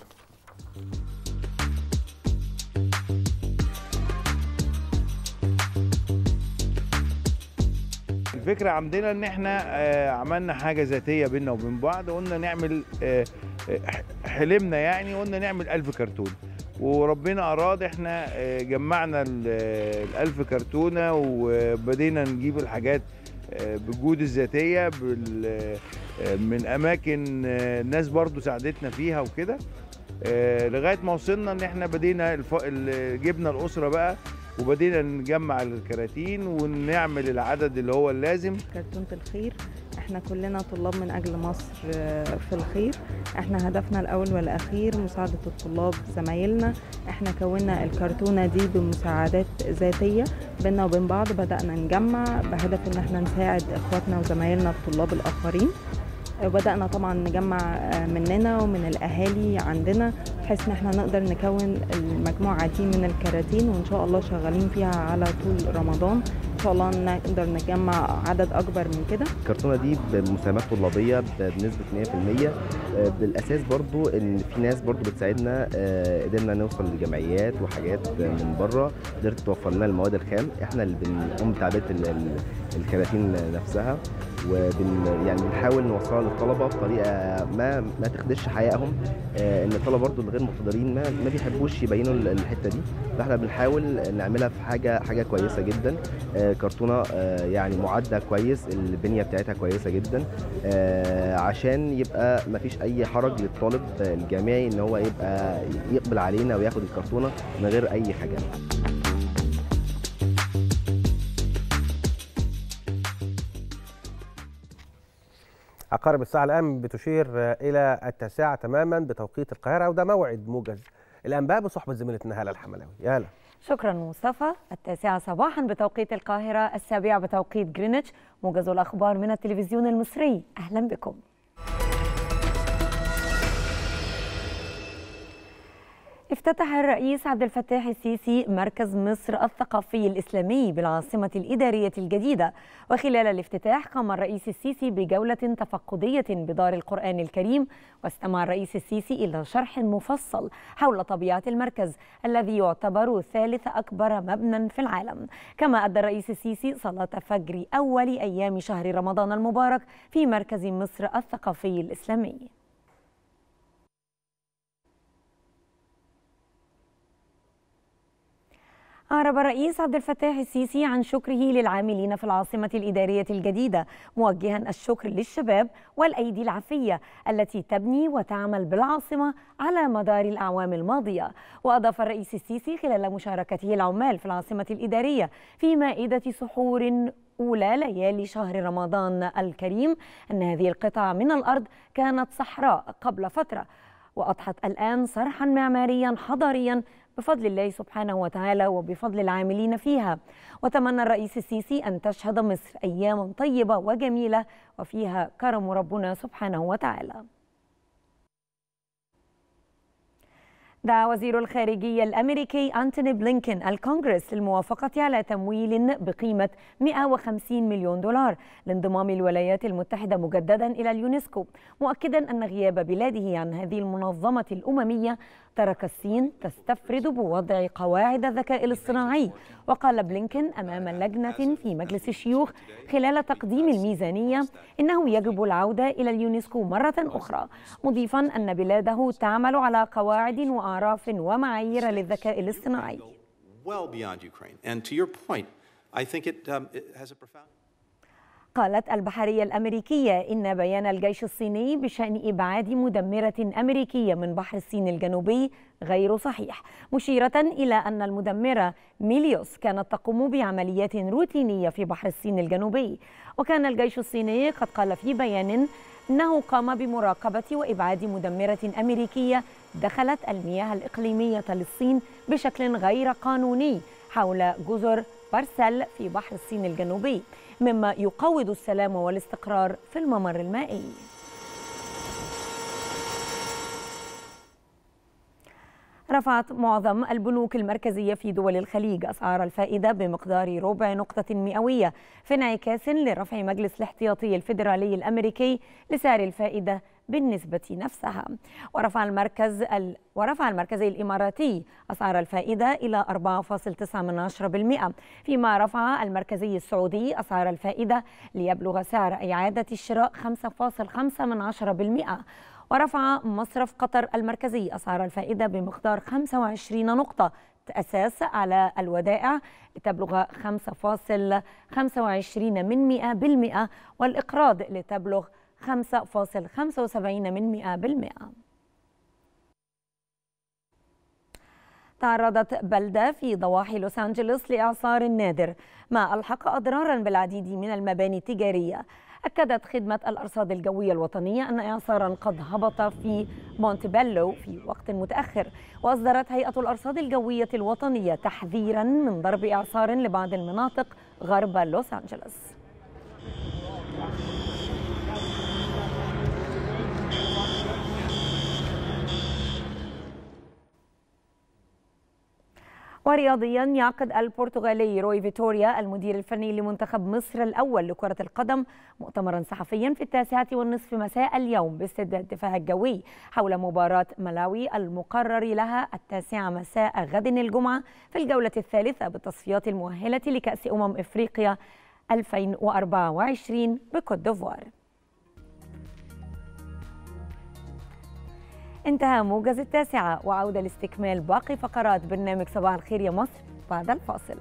الفكرة عندنا ان احنا آه، عملنا حاجة ذاتية بينا وبين بعض قلنا نعمل آه، آه، حلمنا يعني قلنا نعمل ألف كرتون وربنا أراد احنا آه، جمعنا ال- آه، الألف كرتونة وبدينا نجيب الحاجات آه، بالجهود الذاتية بال- آه، من أماكن آه، ناس برضو ساعدتنا فيها وكده آه، لغاية ما وصلنا ان احنا بدينا الف... ال- جبنا الأسرة بقى وبدينا نجمع الكراتين ونعمل العدد اللي هو اللازم كرتونة الخير احنا كلنا طلاب من اجل مصر آه، في الخير احنا هدفنا الاول والاخير مساعدة الطلاب زمايلنا احنا كونا الكرتونة دي بمساعدات ذاتية بينا وبين بعض بدأنا نجمع بهدف ان احنا نساعد اخواتنا وزمايلنا الطلاب الاخرين آه، بدأنا طبعا نجمع آه، مننا ومن الاهالي عندنا بحيث ان احنا نقدر نكون المجموعة دي من الكراتين وان شاء الله شغالين فيها على طول رمضان شاء الله نقدر نجمع عدد اكبر من كده الكرتونه دي بمساهمات طلابيه ب- بنسبه 100% آه، بالاساس برضو ان في ناس برضو بتساعدنا آه، قدرنا نوصل لجمعيات وحاجات من بره قدرت توفر لنا المواد الخام احنا اللي بنقوم بتعبئه ال- ال- الكراتين نفسها وبن يعني بنحاول نوصلها للطلبه بطريقه ما ما تخدش حيائهم آه، ان الطلبه برضو الغير مقتدرين ما ما بيحبوش يبينوا ال- الحته دي فاحنا بنحاول نعملها في حاجه حاجه كويسه جدا آه، كرتونه آه، يعني معده كويس البنيه بتاعتها كويسه جدا آه، عشان يبقى ما فيش اي حرج للطالب الجامعي ان هو يبقى يقبل علينا وياخد الكرتونه من غير اي حاجه عقارب الساعة الآن بتشير إلى التاسعة تماما بتوقيت القاهرة وده موعد موجز الأنباء بصحبة زميلتنا هالة الحملاوي يا هلا شكرا مصطفى التاسعة صباحا بتوقيت القاهرة السابعة بتوقيت جرينتش موجز الأخبار من التلفزيون المصري أهلا بكم افتتح الرئيس عبد الفتاح السيسي مركز مصر الثقافي الإسلامي بالعاصمة الإدارية الجديدة وخلال الافتتاح قام الرئيس السيسي بجولة تفقدية بدار القرآن الكريم واستمع الرئيس السيسي إلى شرح مفصل حول طبيعة المركز الذي يعتبر ثالث أكبر مبنى في العالم كما أدى الرئيس السيسي صلاة فجر أول أيام شهر رمضان المبارك في مركز مصر الثقافي الإسلامي أعرب الرئيس عبد الفتاح السيسي عن شكره للعاملين في العاصمة الإدارية الجديدة موجها الشكر للشباب والأيدي العفية التي تبني وتعمل بالعاصمة على مدار الأعوام الماضية وأضاف الرئيس السيسي خلال مشاركته العمال في العاصمة الإدارية في مائدة سحور أولى ليالي شهر رمضان الكريم أن هذه القطعة من الأرض كانت صحراء قبل فترة وأضحت الآن صرحا معماريا حضاريا بفضل الله سبحانه وتعالى وبفضل العاملين فيها وتمنى الرئيس السيسي أن تشهد مصر أياما طيبة وجميلة وفيها كرم ربنا سبحانه وتعالى دعا وزير الخارجية الأمريكي أنتوني بلينكين الكونغرس للموافقة على تمويل بقيمة 150 مليون دولار لانضمام الولايات المتحدة مجددا إلى اليونسكو مؤكدا أن غياب بلاده عن هذه المنظمة الأممية ترك الصين تستفرد بوضع قواعد الذكاء الاصطناعي وقال بلينكين أمام لجنة في مجلس الشيوخ خلال تقديم الميزانية إنه يجب العودة إلى اليونسكو مرة أخرى مضيفا أن بلاده تعمل على قواعد وأعراف ومعايير للذكاء الاصطناعي well beyond Ukraine. And to your point, I think it, um, it has a profound. قالت البحرية الأمريكية إن بيان الجيش الصيني بشأن إبعاد مدمرة أمريكية من بحر الصين الجنوبي غير صحيح مشيرة إلى أن المدمرة ميليوس كانت تقوم بعمليات روتينية في بحر الصين الجنوبي وكان الجيش الصيني قد قال في بيان أنه قام بمراقبة وإبعاد مدمرة أمريكية دخلت المياه الإقليمية للصين بشكل غير قانوني حول جزر بارسل في بحر الصين الجنوبي مما يقوض السلام والاستقرار في الممر المائي رفعت معظم البنوك المركزية في دول الخليج أسعار الفائدة بمقدار ربع نقطة مئوية في انعكاس لرفع مجلس الاحتياطي الفيدرالي الأمريكي لسعر الفائدة بالنسبة نفسها ورفع المركز ال... ورفع المركزي الإماراتي أسعار الفائدة إلى 4.9% فيما رفع المركزي السعودي أسعار الفائدة ليبلغ سعر إعادة الشراء 5.5% ورفع مصرف قطر المركزي أسعار الفائدة بمقدار 25 نقطة أساس على الودائع لتبلغ 5.25 من 100% والإقراض لتبلغ 5.75 من 100% تعرضت بلدة في ضواحي لوس أنجلوس لإعصار نادر ما ألحق أضرارا بالعديد من المباني التجارية أكدت خدمة الأرصاد الجوية الوطنية أن إعصارا قد هبط في مونتبيلو في وقت متأخر وأصدرت هيئة الأرصاد الجوية الوطنية تحذيرا من ضرب إعصار لبعض المناطق غرب لوس أنجلوس ورياضيا يعقد البرتغالي روي فيتوريا المدير الفني لمنتخب مصر الأول لكرة القدم مؤتمرا صحفيا في التاسعة والنصف مساء اليوم باستاد الدفاع الجوي حول مباراة ملاوي المقرر لها التاسعة مساء غد الجمعة في الجولة الثالثة بالتصفيات المؤهلة لكأس أمم إفريقيا 2024 بكوت ديفوار انتهى موجز التاسعة وعودة لاستكمال باقي فقرات برنامج صباح الخير يا مصر بعد الفاصل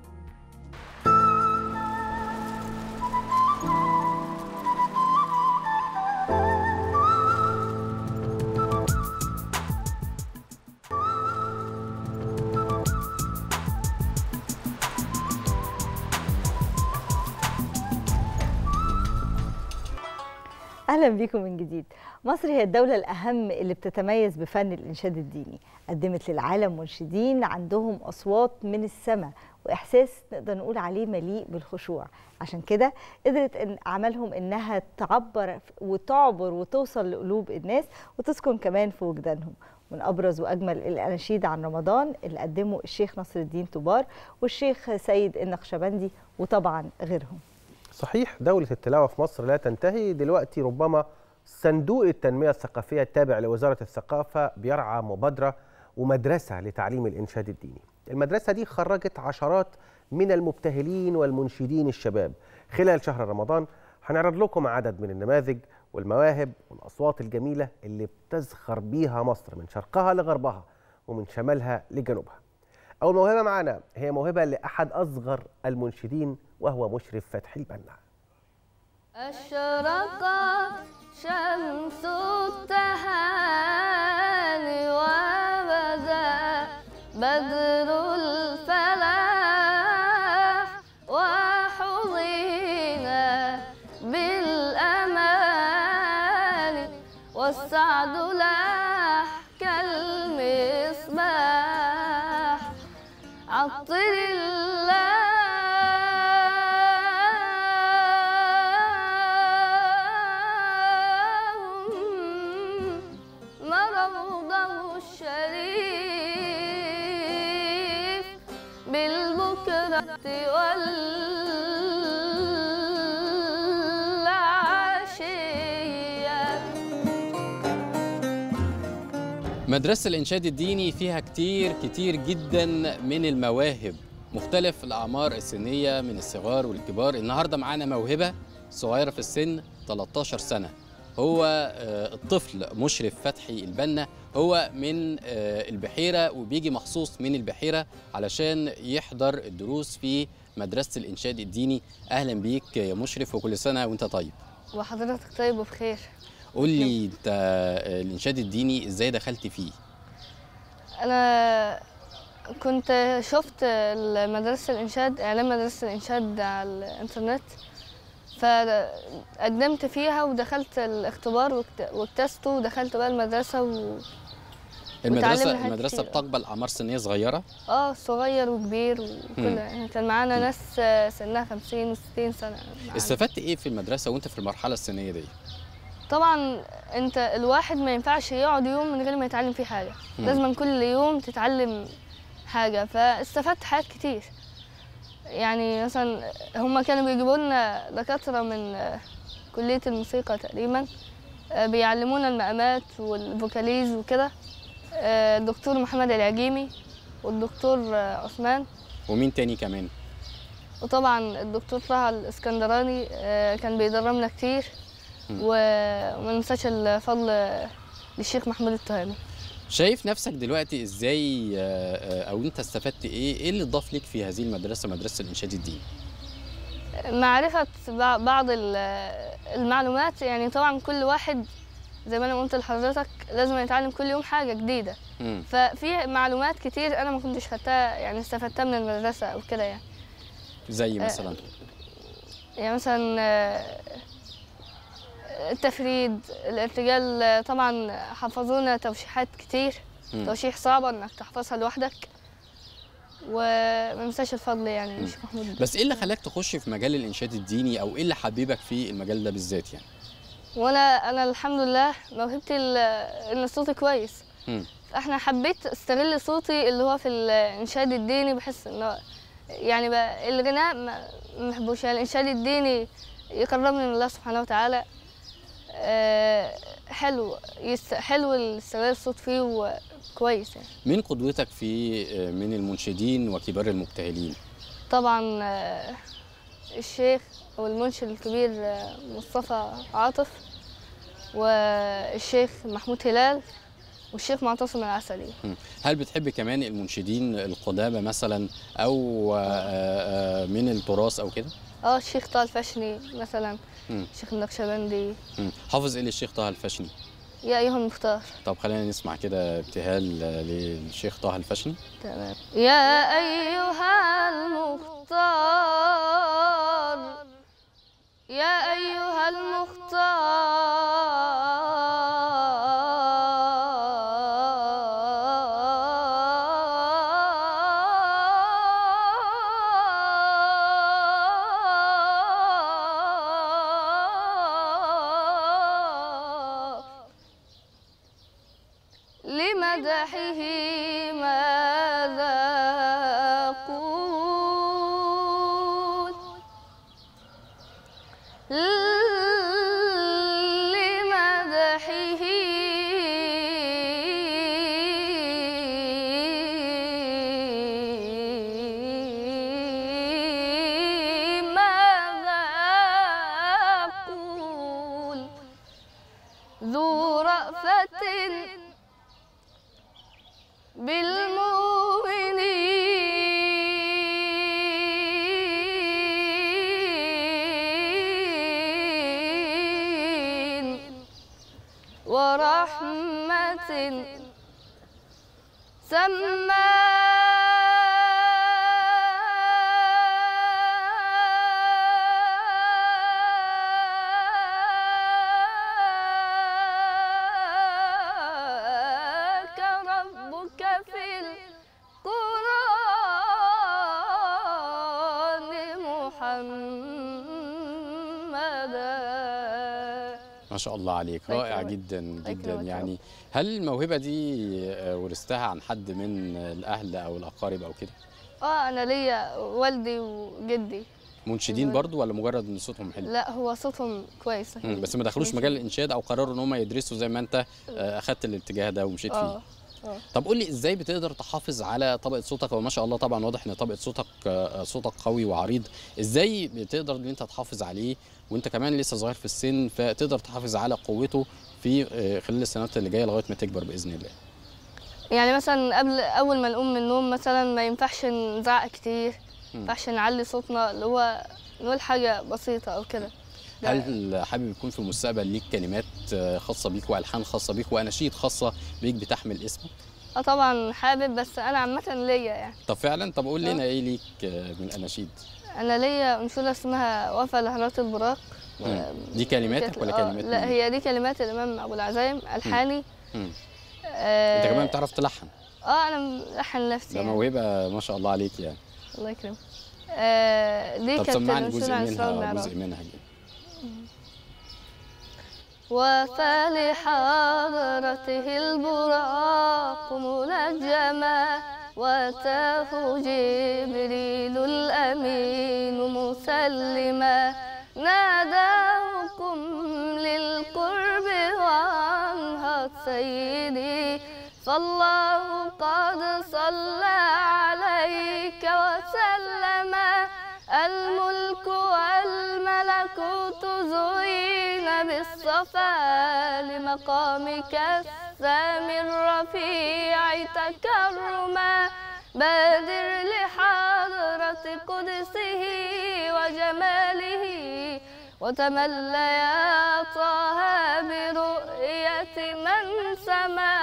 اهلا بيكم من جديد مصر هي الدولة الأهم اللي بتتميز بفن الإنشاد الديني قدمت للعالم منشدين عندهم أصوات من السماء وإحساس نقدر نقول عليه مليء بالخشوع عشان كده قدرت إن أعمالهم إنها تعبر وتعبر وتوصل لقلوب الناس وتسكن كمان في وجدانهم من أبرز وأجمل الأناشيد عن رمضان اللي قدمه الشيخ نصر الدين طبار والشيخ سيد النقشبندي وطبعا غيرهم صحيح دولة التلاوة في مصر لا تنتهي دلوقتي ربما صندوق التنمية الثقافية التابع لوزارة الثقافة بيرعى مبادرة ومدرسة لتعليم الإنشاد الديني المدرسة دي خرجت عشرات من المبتهلين والمنشدين الشباب خلال شهر رمضان هنعرض لكم عدد من النماذج والمواهب والأصوات الجميلة اللي بتزخر بيها مصر من شرقها لغربها ومن شمالها لجنوبها أول موهبة معنا هي موهبة لأحد أصغر المنشدين وهو مشرف فتحي البنا أشرقت شمس التهاني وبدا بدر الفلاح وحظينا بالأمان والسعد لاح كالمصباح عطر الله مرضه الشريف بالبكرة والعشية مدرسة الإنشاد الديني فيها كتير كتير جدا من المواهب مختلف الأعمار السنية من الصغار والكبار النهاردة معانا موهبة صغيرة في السن 13 سنة هو آه، الطفل مشرف فتحي البنا هو من آه، البحيرة وبيجي مخصوص من البحيرة علشان يحضر الدروس في مدرسة الإنشاد الديني أهلا بيك يا مشرف وكل سنة وانت طيب وحضرتك طيب وبخير قول لي انت آه، الإنشاد الديني ازاي دخلت فيه أنا كنت شفت مدرسة الإنشاد إعلان مدرسة الإنشاد على الإنترنت فقدمت فيها ودخلت الاختبار واكت- واجتزته ودخلت بقى المدرسة و... وتعلمنا المدرسة حاجات المدرسة كتير. بتقبل أعمار سنية صغيرة اه صغير وكبير مم. وكل يعني كان معانا ناس سنها 50 و60 سنة معانا. استفدت ايه في المدرسة وانت في المرحلة السنية دي؟ طبعا انت الواحد ما ينفعش يقعد يوم من غير ما يتعلم فيه حاجه مم. لازم كل يوم تتعلم حاجه فاستفدت حاجات كتير يعني مثلا هما كانوا بيجيبوا لنا دكاتره من آه، كليه الموسيقى تقريبا آه، بيعلمونا المقامات والفوكاليز وكده آه، الدكتور محمد العجيمي والدكتور آه، عثمان ومين تاني كمان؟ وطبعا الدكتور طه الاسكندراني آه، كان بيدربنا كتير مم. و- وما ننساش الفضل للشيخ محمود التهامي شايف نفسك دلوقتي ازاي آه، آه، او انت استفدت ايه؟ ايه اللي ضاف لك في هذه المدرسة مدرسة الإنشاد الديني؟ معرفة بع- بعض ال- المعلومات يعني طبعا كل واحد زي ما انا قلت لحضرتك لازم يتعلم كل يوم حاجة جديدة مم. ففي معلومات كتير انا ما كنتش خدتها يعني استفدتها من المدرسة او كده يعني زي آه، مثلا يعني مثلا آه، التفريد الارتجال آه، طبعا حفظونا توشيحات كتير مم. توشيح صعبة انك تحفظها لوحدك وما ننساش الفضل يعني مم. الشيخ محمود بس ايه اللي خلاك تخش في مجال الإنشاد الديني او ايه اللي حبيبك في المجال ده بالذات يعني؟ وانا انا الحمد لله موهبتي ال- ان صوتي كويس مم. فاحنا حبيت استغل صوتي اللي هو في الانشاد الديني بحس انه يعني بقى الغناء ما ما بحبوش يعني الانشاد الديني يقربني من الله سبحانه وتعالى آه، حلو يست... حلو استغلال الصوت فيه وكويس يعني مين قدوتك في آه، من المنشدين وكبار المبتهلين طبعا آه، الشيخ او المنشد الكبير آه، مصطفى عاطف والشيخ محمود هلال والشيخ معتصم العسلي مم. هل بتحب كمان المنشدين القدامى مثلا او آه، آه، من التراث او كده اه الشيخ طه الفشني مثلا مم. الشيخ النقشبندي مم. حافظ ايه للشيخ طه الفشني يا ايها المختار طب خلينا نسمع كده ابتهال آه، للشيخ طه الفشني تمام يا أيها المختار يا أيها المختار لمدحه ماذا أقول لمدحه ماذا أقول ذو رأفة بالمؤمنين ورحمة سماك ربك في القرآن محمدا ما شاء الله عليك الله رائع يكرمك. جدا الله جدا يكرمك يا يعني هل الموهبه دي آه، ورثتها عن حد من الاهل او الاقارب او كده اه انا ليا والدي وجدي منشدين برضو ولا مجرد ان صوتهم حلو لا هو صوتهم كويس مم، بس ما دخلوش مجال الانشاد او قرروا ان هم يدرسوا زي ما انت آه، اخدت الاتجاه ده ومشيت فيه اه اه طب قول لي ازاي بتقدر تحافظ على طبقه صوتك هو ما شاء الله طبعا واضح ان طبقه صوتك آه، صوتك قوي وعريض ازاي بتقدر ان انت تحافظ عليه وانت كمان لسه صغير في السن فتقدر تحافظ على قوته في آه، خلال السنوات اللي جايه لغايه ما تكبر باذن الله يعني مثلا قبل اول ما نقوم من النوم مثلا ما ينفعش نزعق كتير ما ينفعش نعلي صوتنا اللي هو نقول حاجه بسيطه او كده ده- هل حابب يكون في المستقبل ليك كلمات آه، خاصه بيك والحان خاصه بيك واناشيد خاصه بيك بتحمل اسمك اه طبعا حابب بس انا عامه ليا يعني طب فعلا طب قول لنا ايه ليك آه، من اناشيد انا ليا انشوده اسمها وفا لهرات البراق مم. دي كلماتك ولا آه، كلمات لا مين؟ هي دي كلمات الامام ابو العزايم الحاني مم. آه انت كمان بتعرف تلحن اه انا ملحن نفسي ده يعني موهبه ما شاء الله عليك يعني الله يكرمك آه دي طب كانت سمعني الأنشودة جزء عن إسراء منها والمعراج. جزء منها كده. وفلحضرته البراق منجما واتاه جبريل الأمين مسلما ناداكم للقرب وانهض سيدي فالله قد صلى عليك وسلم الملك والملكوت زين بالصفا لمقامك السامي الرفيع تكرما بادر لحضرة قدسه وجماله وتملى يا طه برؤية من سما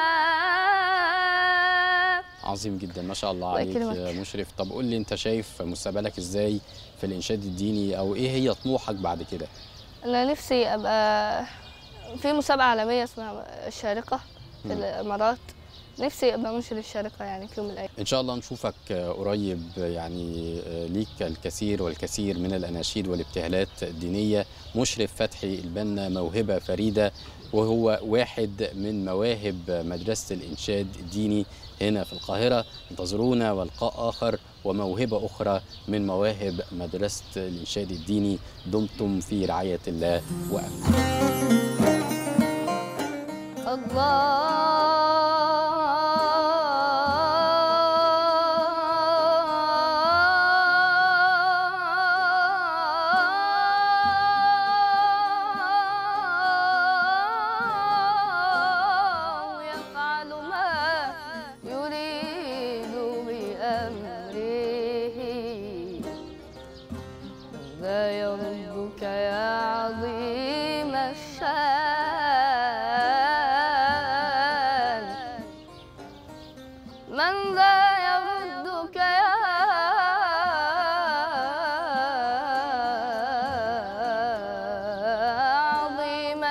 عظيم جدا ما شاء الله الله عليك يكرمك. يا مشرف طب قول لي انت شايف مستقبلك ازاي في الانشاد الديني او ايه هي طموحك بعد كده أنا نفسي أبقى في مسابقة عالمية اسمها الشارقة في مم. الإمارات نفسي ابقى منشد الشركه يعني في يوم من الايام ان شاء الله نشوفك قريب يعني ليك الكثير والكثير من الاناشيد والابتهالات الدينيه مشرف فتحي البنا موهبه فريده وهو واحد من مواهب مدرسه الانشاد الديني هنا في القاهره انتظرونا ولقاء اخر وموهبه اخرى من مواهب مدرسه الانشاد الديني دمتم في رعايه الله وامنه الله يفعل ما يريد بأمره لا يردك يا عظيم الشان من ذا يردك يا عظيم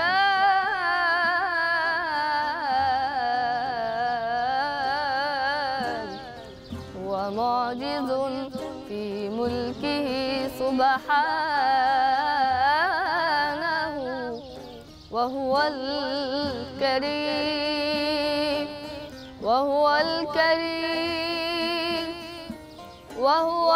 الشان ومعجز في ملكه سبحانه وهو الكريم وهو الكريم وهو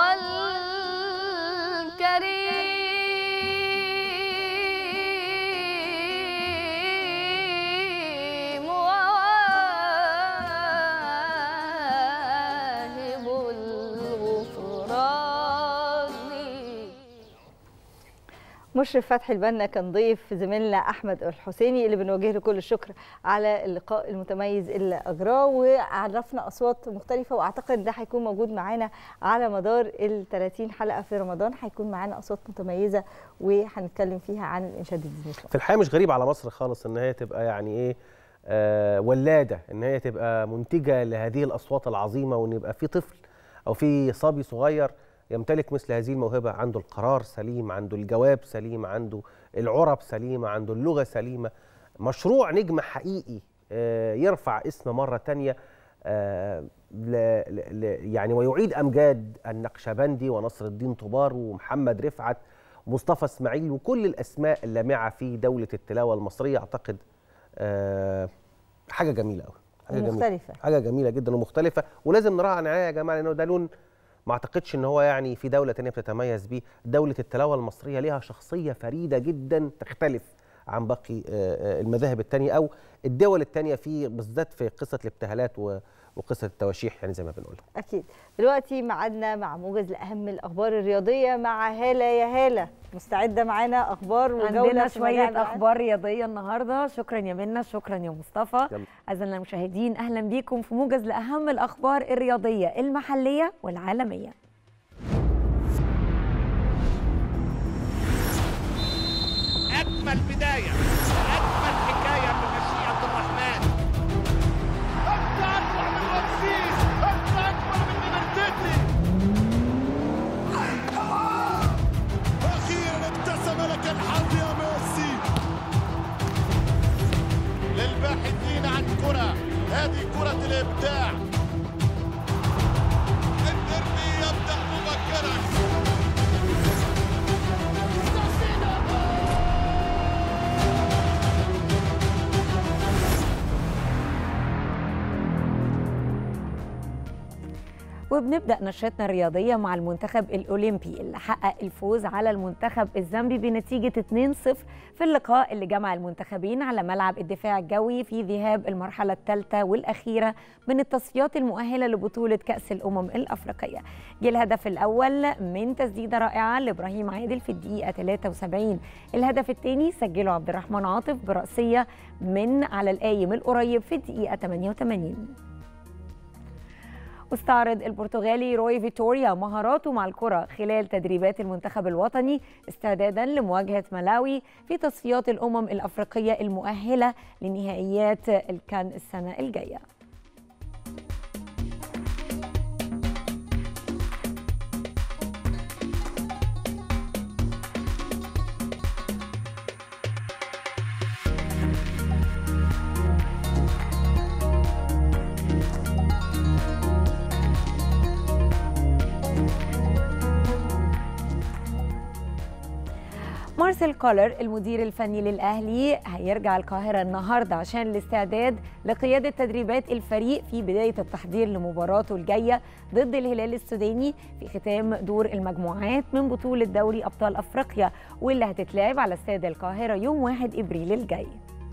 الكريم وواهب الغفران مشرف فتحي البنا كان ضيف زميلنا احمد الحسيني اللي بنوجه له كل الشكر على اللقاء المتميز اللي اجراه وعرفنا اصوات مختلفه واعتقد ده هيكون موجود معانا على مدار ال 30 حلقه في رمضان هيكون معانا اصوات متميزه وهنتكلم فيها عن الانشاد الديني في الحقيقه مش غريب على مصر خالص ان هي تبقى يعني ايه آه ولاده ان هي تبقى منتجه لهذه الاصوات العظيمه وان يبقى في طفل او في صبي صغير يمتلك مثل هذه الموهبه عنده القرار سليم عنده الجواب سليم عنده العرب سليمه عنده اللغه سليمه مشروع نجم حقيقي آه يرفع اسم مره تانية آه ل ل يعني ويعيد امجاد النقشبندي ونصر الدين طبار ومحمد رفعت مصطفى اسماعيل وكل الاسماء اللامعه في دوله التلاوه المصريه اعتقد آه حاجه جميله قوي حاجه ومختلفة. جميله حاجه جميله جدا ومختلفه ولازم نراعي عنايه يا جماعه لانه ده لون ما اعتقدش ان هو يعني في دوله تانية بتتميز بيه دوله التلاوه المصريه ليها شخصيه فريده جدا تختلف عن باقي آه، آه، المذاهب التانية او الدول التانية في بالذات في قصه الابتهالات و- وقصه التواشيح يعني زي ما بنقول اكيد دلوقتي ميعادنا مع موجز لاهم الاخبار الرياضيه مع هاله يا هاله مستعده معانا اخبار وجوله عندنا في مجال شوية أخبار رياضية النهاردة شكرا يا منى شكرا يا مصطفى يلا. أعزائنا المشاهدين أهلا بيكم في موجز لأهم الأخبار الرياضية المحلية والعالمية أجمل بداية أجمل حكاية بمشيئة الرحمن أنت أكبر من رمسيس أنت أكبر من منرتتي أخيرا ابتسم لك الحظ يا ميسي للباحثين عن كرة هذه كرة الإبداع الدربي يبدأ مبكرا وبنبدأ نشرتنا الرياضية مع المنتخب الأولمبي اللي حقق الفوز على المنتخب الزامبي بنتيجة 2-0 في اللقاء اللي جمع المنتخبين على ملعب الدفاع الجوي في ذهاب المرحلة الثالثة والأخيرة من التصفيات المؤهلة لبطولة كأس الأمم الأفريقية جه الهدف الأول من تسديدة رائعة لإبراهيم عادل في الدقيقة 73 الهدف الثاني سجله عبد الرحمن عاطف برأسية من على القايم القريب في الدقيقة 88 واستعرض البرتغالي روي فيتوريا مهاراته مع الكرة خلال تدريبات المنتخب الوطني استعدادا لمواجهة ملاوي في تصفيات الأمم الأفريقية المؤهلة لنهائيات الكان السنة الجاية مارسيل كولر المدير الفني للأهلي هيرجع القاهرة النهاردة عشان الاستعداد لقيادة تدريبات الفريق في بداية التحضير لمباراته الجاية ضد الهلال السوداني في ختام دور المجموعات من بطولة دوري أبطال أفريقيا واللي هتتلعب على استاد القاهرة يوم 1 إبريل الجاي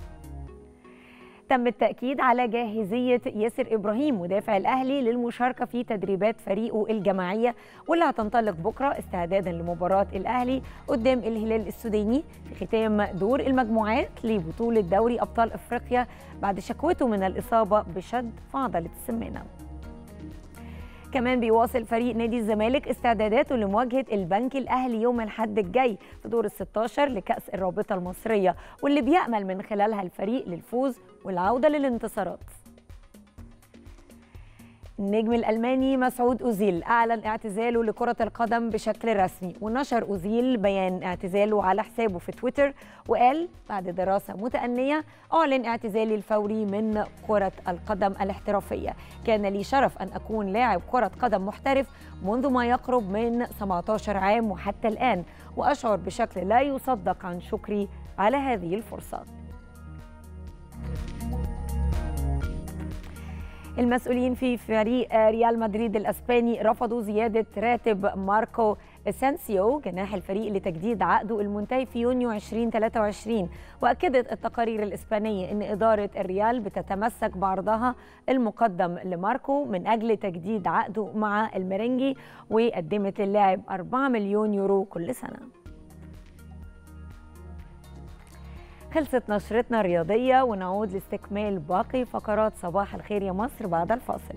تم التأكيد على جاهزية ياسر إبراهيم مدافع الأهلي للمشاركة في تدريبات فريقه الجماعية واللي هتنطلق بكرة استعدادا لمباراة الأهلي قدام الهلال السوداني في ختام دور المجموعات لبطولة دوري أبطال أفريقيا بعد شكوته من الإصابة بشد في عضلة السمانة كمان بيواصل فريق نادي الزمالك استعداداته لمواجهة البنك الأهلي يوم الحد الجاي في دور ال 16 لكأس الرابطة المصرية واللي بيأمل من خلالها الفريق للفوز والعودة للانتصارات النجم الألماني مسعود أوزيل أعلن اعتزاله لكرة القدم بشكل رسمي ونشر أوزيل بيان اعتزاله على حسابه في تويتر وقال بعد دراسة متأنية أعلن اعتزالي الفوري من كرة القدم الاحترافية كان لي شرف أن أكون لاعب كرة قدم محترف منذ ما يقرب من 17 عام وحتى الآن وأشعر بشكل لا يصدق عن شكري على هذه الفرصة المسؤولين في فريق ريال مدريد الاسباني رفضوا زياده راتب ماركو اسانسيو جناح الفريق لتجديد عقده المنتهي في يونيو 2023 واكدت التقارير الاسبانيه ان اداره الريال بتتمسك بعرضها المقدم لماركو من اجل تجديد عقده مع الميرينجي وقدمت للاعب 4 مليون يورو كل سنه خلصت نشرتنا الرياضية ونعود لاستكمال باقي فقرات صباح الخير يا مصر بعد الفاصل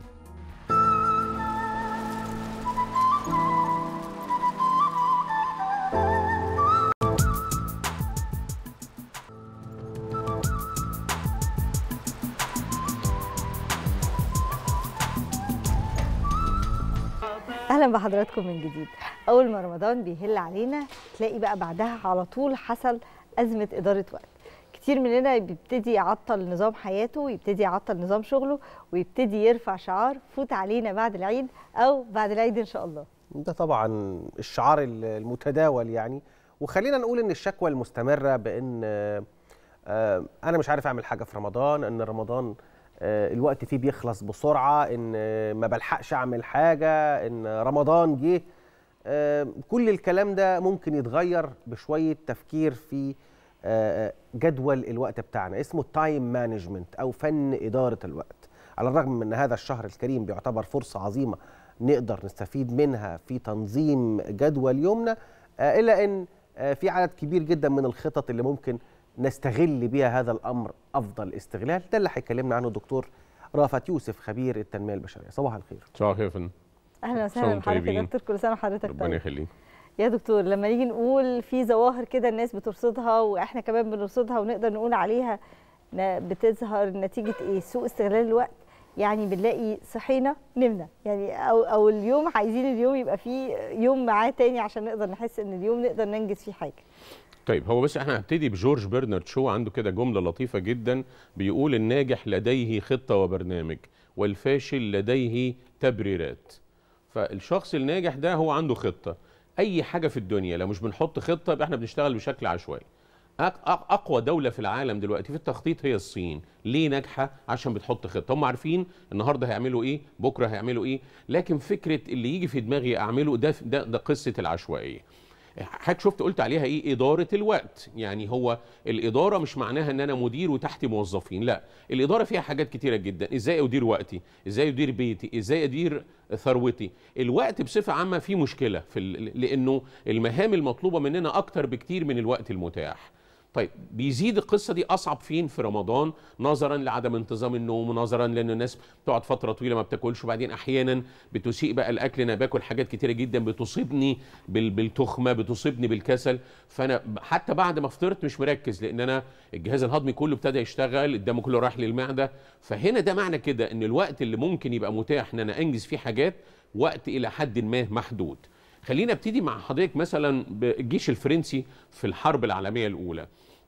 اهلا بحضراتكم من جديد اول ما رمضان بيهل علينا تلاقي بقى بعدها على طول حصل ازمه اداره وقت كتير مننا بيبتدي يعطل نظام حياته ويبتدي يعطل نظام شغله ويبتدي يرفع شعار فوت علينا بعد العيد او بعد العيد ان شاء الله ده طبعا الشعار المتداول يعني وخلينا نقول ان الشكوى المستمره بان آه، آه، انا مش عارف اعمل حاجه في رمضان ان رمضان آه، الوقت فيه بيخلص بسرعه ان آه، ما بلحقش اعمل حاجه ان رمضان جه آه، كل الكلام ده ممكن يتغير بشويه تفكير في آه، جدول الوقت بتاعنا اسمه تايم مانجمنت او فن اداره الوقت على الرغم من ان هذا الشهر الكريم بيعتبر فرصه عظيمه نقدر نستفيد منها في تنظيم جدول يومنا آه، الا ان آه، في عدد كبير جدا من الخطط اللي ممكن نستغل بيها هذا الامر افضل استغلال ده اللي هيكلمنا عنه الدكتور رافت يوسف خبير التنميه البشريه صباح الخير صباح الخير يا فندم اهلا وسهلا شكراً بحضرتك يا طيبين. دكتور كل سنه وحضرتك ربنا طيب يخليك يا دكتور لما نيجي نقول في ظواهر كده الناس بترصدها واحنا كمان بنرصدها ونقدر نقول عليها ن- بتظهر نتيجه ايه سوء استغلال الوقت يعني بنلاقي صحينا نمنا يعني او او اليوم عايزين اليوم يبقى فيه يوم معاه تاني عشان نقدر نحس ان اليوم نقدر ننجز فيه حاجه طيب هو بس احنا هنبتدي بجورج برنارد شو عنده كده جمله لطيفه جدا بيقول الناجح لديه خطه وبرنامج والفاشل لديه تبريرات فالشخص الناجح ده هو عنده خطه اي حاجه في الدنيا لو مش بنحط خطه يبقى احنا بنشتغل بشكل عشوائي أق- أق- اقوى دوله في العالم دلوقتي في التخطيط هي الصين ليه ناجحه عشان بتحط خطه هم عارفين النهارده هيعملوا ايه بكره هيعملوا ايه لكن فكره اللي يجي في دماغي اعمله ده ده, ده قصه العشوائيه حضرتك شفت قلت عليها ايه اداره الوقت يعني هو الاداره مش معناها ان انا مدير وتحتي موظفين لا الاداره فيها حاجات كتيره جدا ازاي ادير وقتي ازاي ادير بيتي ازاي ادير ثروتي الوقت بصفه عامه فيه مشكله في ال- لانه المهام المطلوبه مننا اكتر بكتير من الوقت المتاح طيب بيزيد القصه دي اصعب فين في رمضان نظرا لعدم انتظام النوم ونظرا لان الناس بتقعد فتره طويله ما بتاكلش وبعدين احيانا بتسيء بقى الاكل انا باكل حاجات كتيره جدا بتصيبني بال- بالتخمه بتصيبني بالكسل فانا ب- حتى بعد ما فطرت مش مركز لان انا الجهاز الهضمي كله ابتدى يشتغل الدم كله راح للمعده فهنا ده معنى كده ان الوقت اللي ممكن يبقى متاح ان انا انجز فيه حاجات وقت الى حد ما محدود خلينا ابتدي مع حضرتك مثلا بالجيش الفرنسي في الحرب العالميه الاولى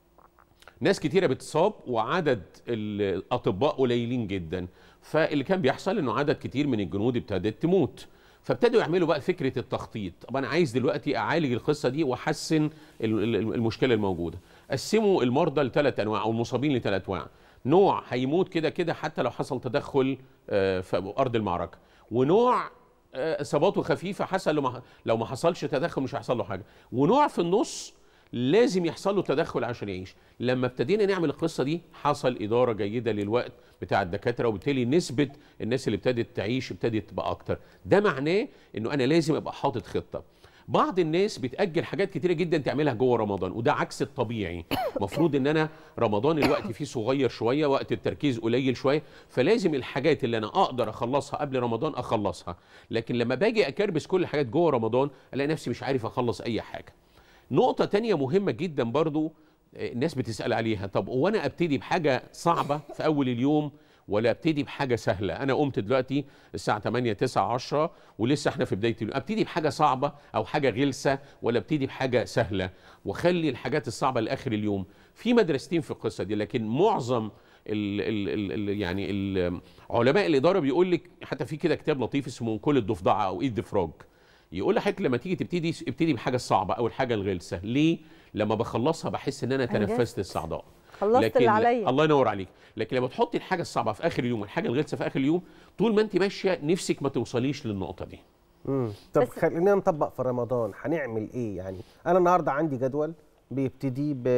ناس كتيره بتصاب وعدد الاطباء قليلين جدا فاللي كان بيحصل انه عدد كتير من الجنود ابتدت تموت فابتدوا يعملوا بقى فكره التخطيط طب انا عايز دلوقتي اعالج القصه دي واحسن ال- ال- المشكله الموجوده قسموا المرضى لثلاث انواع او المصابين لثلاث انواع نوع هيموت كده كده حتى لو حصل تدخل آه، في ارض المعركه ونوع آه، اصاباته خفيفه حسب لو ما لو ما حصلش تدخل مش هيحصل له حاجه ونوع في النص لازم يحصل له تدخل عشان يعيش لما ابتدينا نعمل القصه دي حصل اداره جيده للوقت بتاع الدكاتره وبالتالي نسبه الناس اللي ابتدت تعيش ابتدت تبقى اكتر ده معناه انه انا لازم ابقى حاطط خطه بعض الناس بتاجل حاجات كتيره جدا تعملها جوه رمضان وده عكس الطبيعي المفروض ان انا رمضان الوقت فيه صغير شويه وقت التركيز قليل شويه فلازم الحاجات اللي انا اقدر اخلصها قبل رمضان اخلصها لكن لما باجي اكربس كل الحاجات جوه رمضان الاقي نفسي مش عارف اخلص اي حاجه نقطة تانية مهمة جدا برضو آه، الناس بتسأل عليها طب هو أنا أبتدي بحاجة صعبة في أول اليوم ولا أبتدي بحاجة سهلة أنا قمت دلوقتي الساعة 8 9 10 ولسه احنا في بداية اليوم أبتدي بحاجة صعبة أو حاجة غلسة ولا أبتدي بحاجة سهلة وخلي الحاجات الصعبة لآخر اليوم في مدرستين في القصة دي لكن معظم ال ال ال ال يعني ال علماء الإدارة بيقول لك حتى في كده كتاب لطيف اسمه كل الضفدعة أو إيد فروج يقول لحضرتك لما تيجي تبتدي ابتدي بحاجه الصعبه او الحاجه الغلسه ليه لما بخلصها بحس ان انا أنجزت. تنفست الصعداء خلصت اللي عليا. الله ينور عليك لكن لما تحطي الحاجه الصعبه في اخر اليوم والحاجه الغلسه في اخر اليوم طول ما انت ماشيه نفسك ما توصليش للنقطه دي مم. طب خلينا نطبق في رمضان هنعمل ايه يعني انا النهارده عندي جدول بيبتدي ب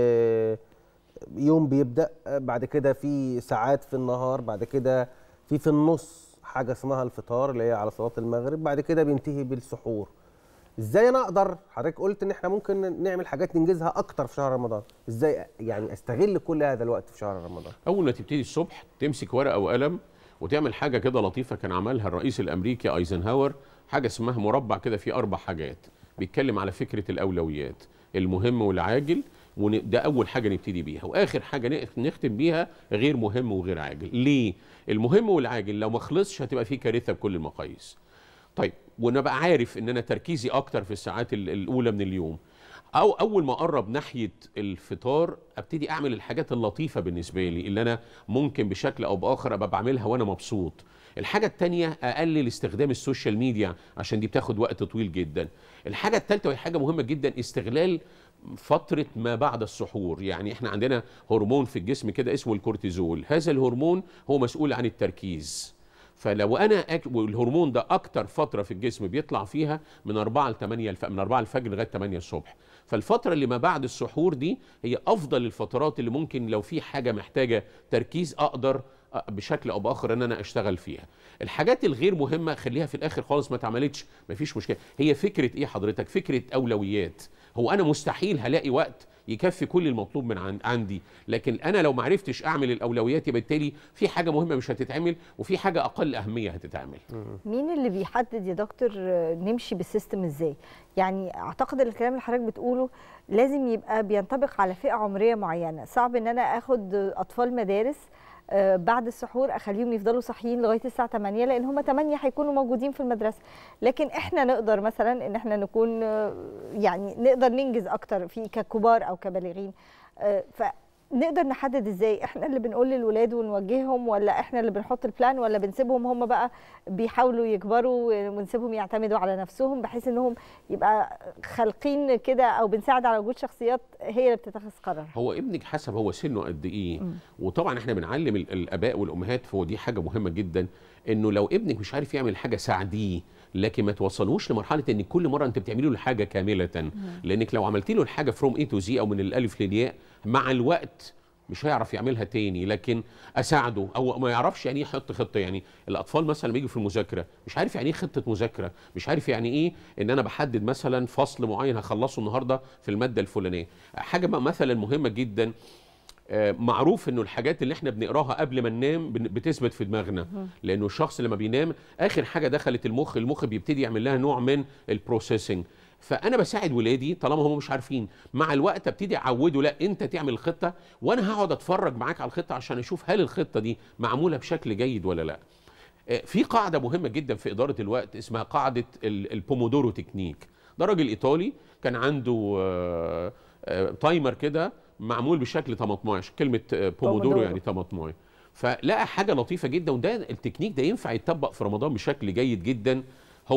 يوم بيبدا بعد كده في ساعات في النهار بعد كده في في النص حاجه اسمها الفطار اللي هي على صلاه المغرب بعد كده بينتهي بالسحور ازاي انا اقدر حضرتك قلت ان احنا ممكن نعمل حاجات ننجزها اكتر في شهر رمضان ازاي يعني استغل كل هذا الوقت في شهر رمضان اول ما تبتدي الصبح تمسك ورقه وقلم وتعمل حاجه كده لطيفه كان عملها الرئيس الامريكي ايزنهاور حاجه اسمها مربع كده فيه اربع حاجات بيتكلم على فكره الاولويات المهم والعاجل وده اول حاجه نبتدي بيها واخر حاجه نق- نختم بيها غير مهم وغير عاجل ليه المهم والعاجل لو ما خلصش هتبقى فيه كارثه بكل المقاييس طيب وانا بقى عارف ان انا تركيزي اكتر في الساعات ال- الاولى من اليوم او اول ما اقرب ناحيه الفطار ابتدي اعمل الحاجات اللطيفه بالنسبه لي اللي انا ممكن بشكل او باخر ابقى بعملها وانا مبسوط الحاجه التانية اقلل استخدام السوشيال ميديا عشان دي بتاخد وقت طويل جدا الحاجه الثالثه وهي حاجه مهمه جدا استغلال فترة ما بعد السحور يعني احنا عندنا هرمون في الجسم كده اسمه الكورتيزول هذا الهرمون هو مسؤول عن التركيز فلو انا أك... والهرمون ده اكتر فتره في الجسم بيطلع فيها من 4 ل 8 الف... من 4 الفجر لغايه 8 الصبح فالفتره اللي ما بعد السحور دي هي افضل الفترات اللي ممكن لو في حاجه محتاجه تركيز اقدر أ- بشكل او باخر ان انا اشتغل فيها الحاجات الغير مهمه خليها في الاخر خالص ما اتعملتش مفيش مشكله هي فكره ايه حضرتك فكره اولويات هو انا مستحيل هلاقي وقت يكفي كل المطلوب من عن- عندي لكن انا لو ما عرفتش اعمل الاولويات يبقى بالتالي في حاجه مهمه مش هتتعمل وفي حاجه اقل اهميه هتتعمل مين اللي بيحدد يا دكتور آه، نمشي بالسيستم ازاي يعني اعتقد ان الكلام اللي حضرتك بتقوله لازم يبقى بينطبق على فئه عمريه معينه صعب ان انا اخد اطفال مدارس آه، بعد السحور اخليهم يفضلوا صاحيين لغايه الساعه 8 لان هم 8 هيكونوا موجودين في المدرسه لكن احنا نقدر مثلا ان احنا نكون آه، يعني نقدر ننجز اكتر في ككبار او كبالغين آه، فنقدر نحدد ازاي احنا اللي بنقول للولاد ونوجههم ولا احنا اللي بنحط البلان ولا بنسيبهم هم بقى بيحاولوا يكبروا ونسيبهم يعتمدوا على نفسهم بحيث انهم يبقى خالقين كده او بنساعد على وجود شخصيات هي اللي بتتخذ قرار هو ابنك حسب هو سنه قد ايه وطبعا احنا بنعلم ال- الاباء والامهات فهو دي حاجه مهمه جدا انه لو ابنك مش عارف يعمل حاجه ساعديه لكن ما توصلوش لمرحله ان كل مره انت بتعملي له الحاجه كامله لانك لو عملتي له الحاجه فروم اي تو زي او من الالف للياء مع الوقت مش هيعرف يعملها تاني لكن اساعده او ما يعرفش يعني ايه يحط خطه يعني الاطفال مثلا لما يجوا في المذاكره مش عارف يعني ايه خطه مذاكره مش عارف يعني ايه ان انا بحدد مثلا فصل معين هخلصه النهارده في الماده الفلانيه حاجه بقى مثلا مهمه جدا آه، معروف انه الحاجات اللي احنا بنقراها قبل ما ننام بن- بتثبت في دماغنا لانه الشخص لما بينام اخر حاجه دخلت المخ المخ بيبتدي يعمل لها نوع من البروسيسنج فانا بساعد ولادي طالما هم مش عارفين مع الوقت ابتدي اعوده لا انت تعمل الخطه وانا هقعد اتفرج معاك على الخطه عشان اشوف هل الخطه دي معموله بشكل جيد ولا لا آه، في قاعده مهمه جدا في اداره الوقت اسمها قاعده ال- البومودورو تكنيك ده راجل ايطالي كان عنده آه، آه، تايمر كده معمول بشكل طماطماي عشان كلمه آه، بومودورو بومودورو. يعني طماطماي فلقى حاجه لطيفه جدا وده التكنيك ده ينفع يتطبق في رمضان بشكل جيد جدا هو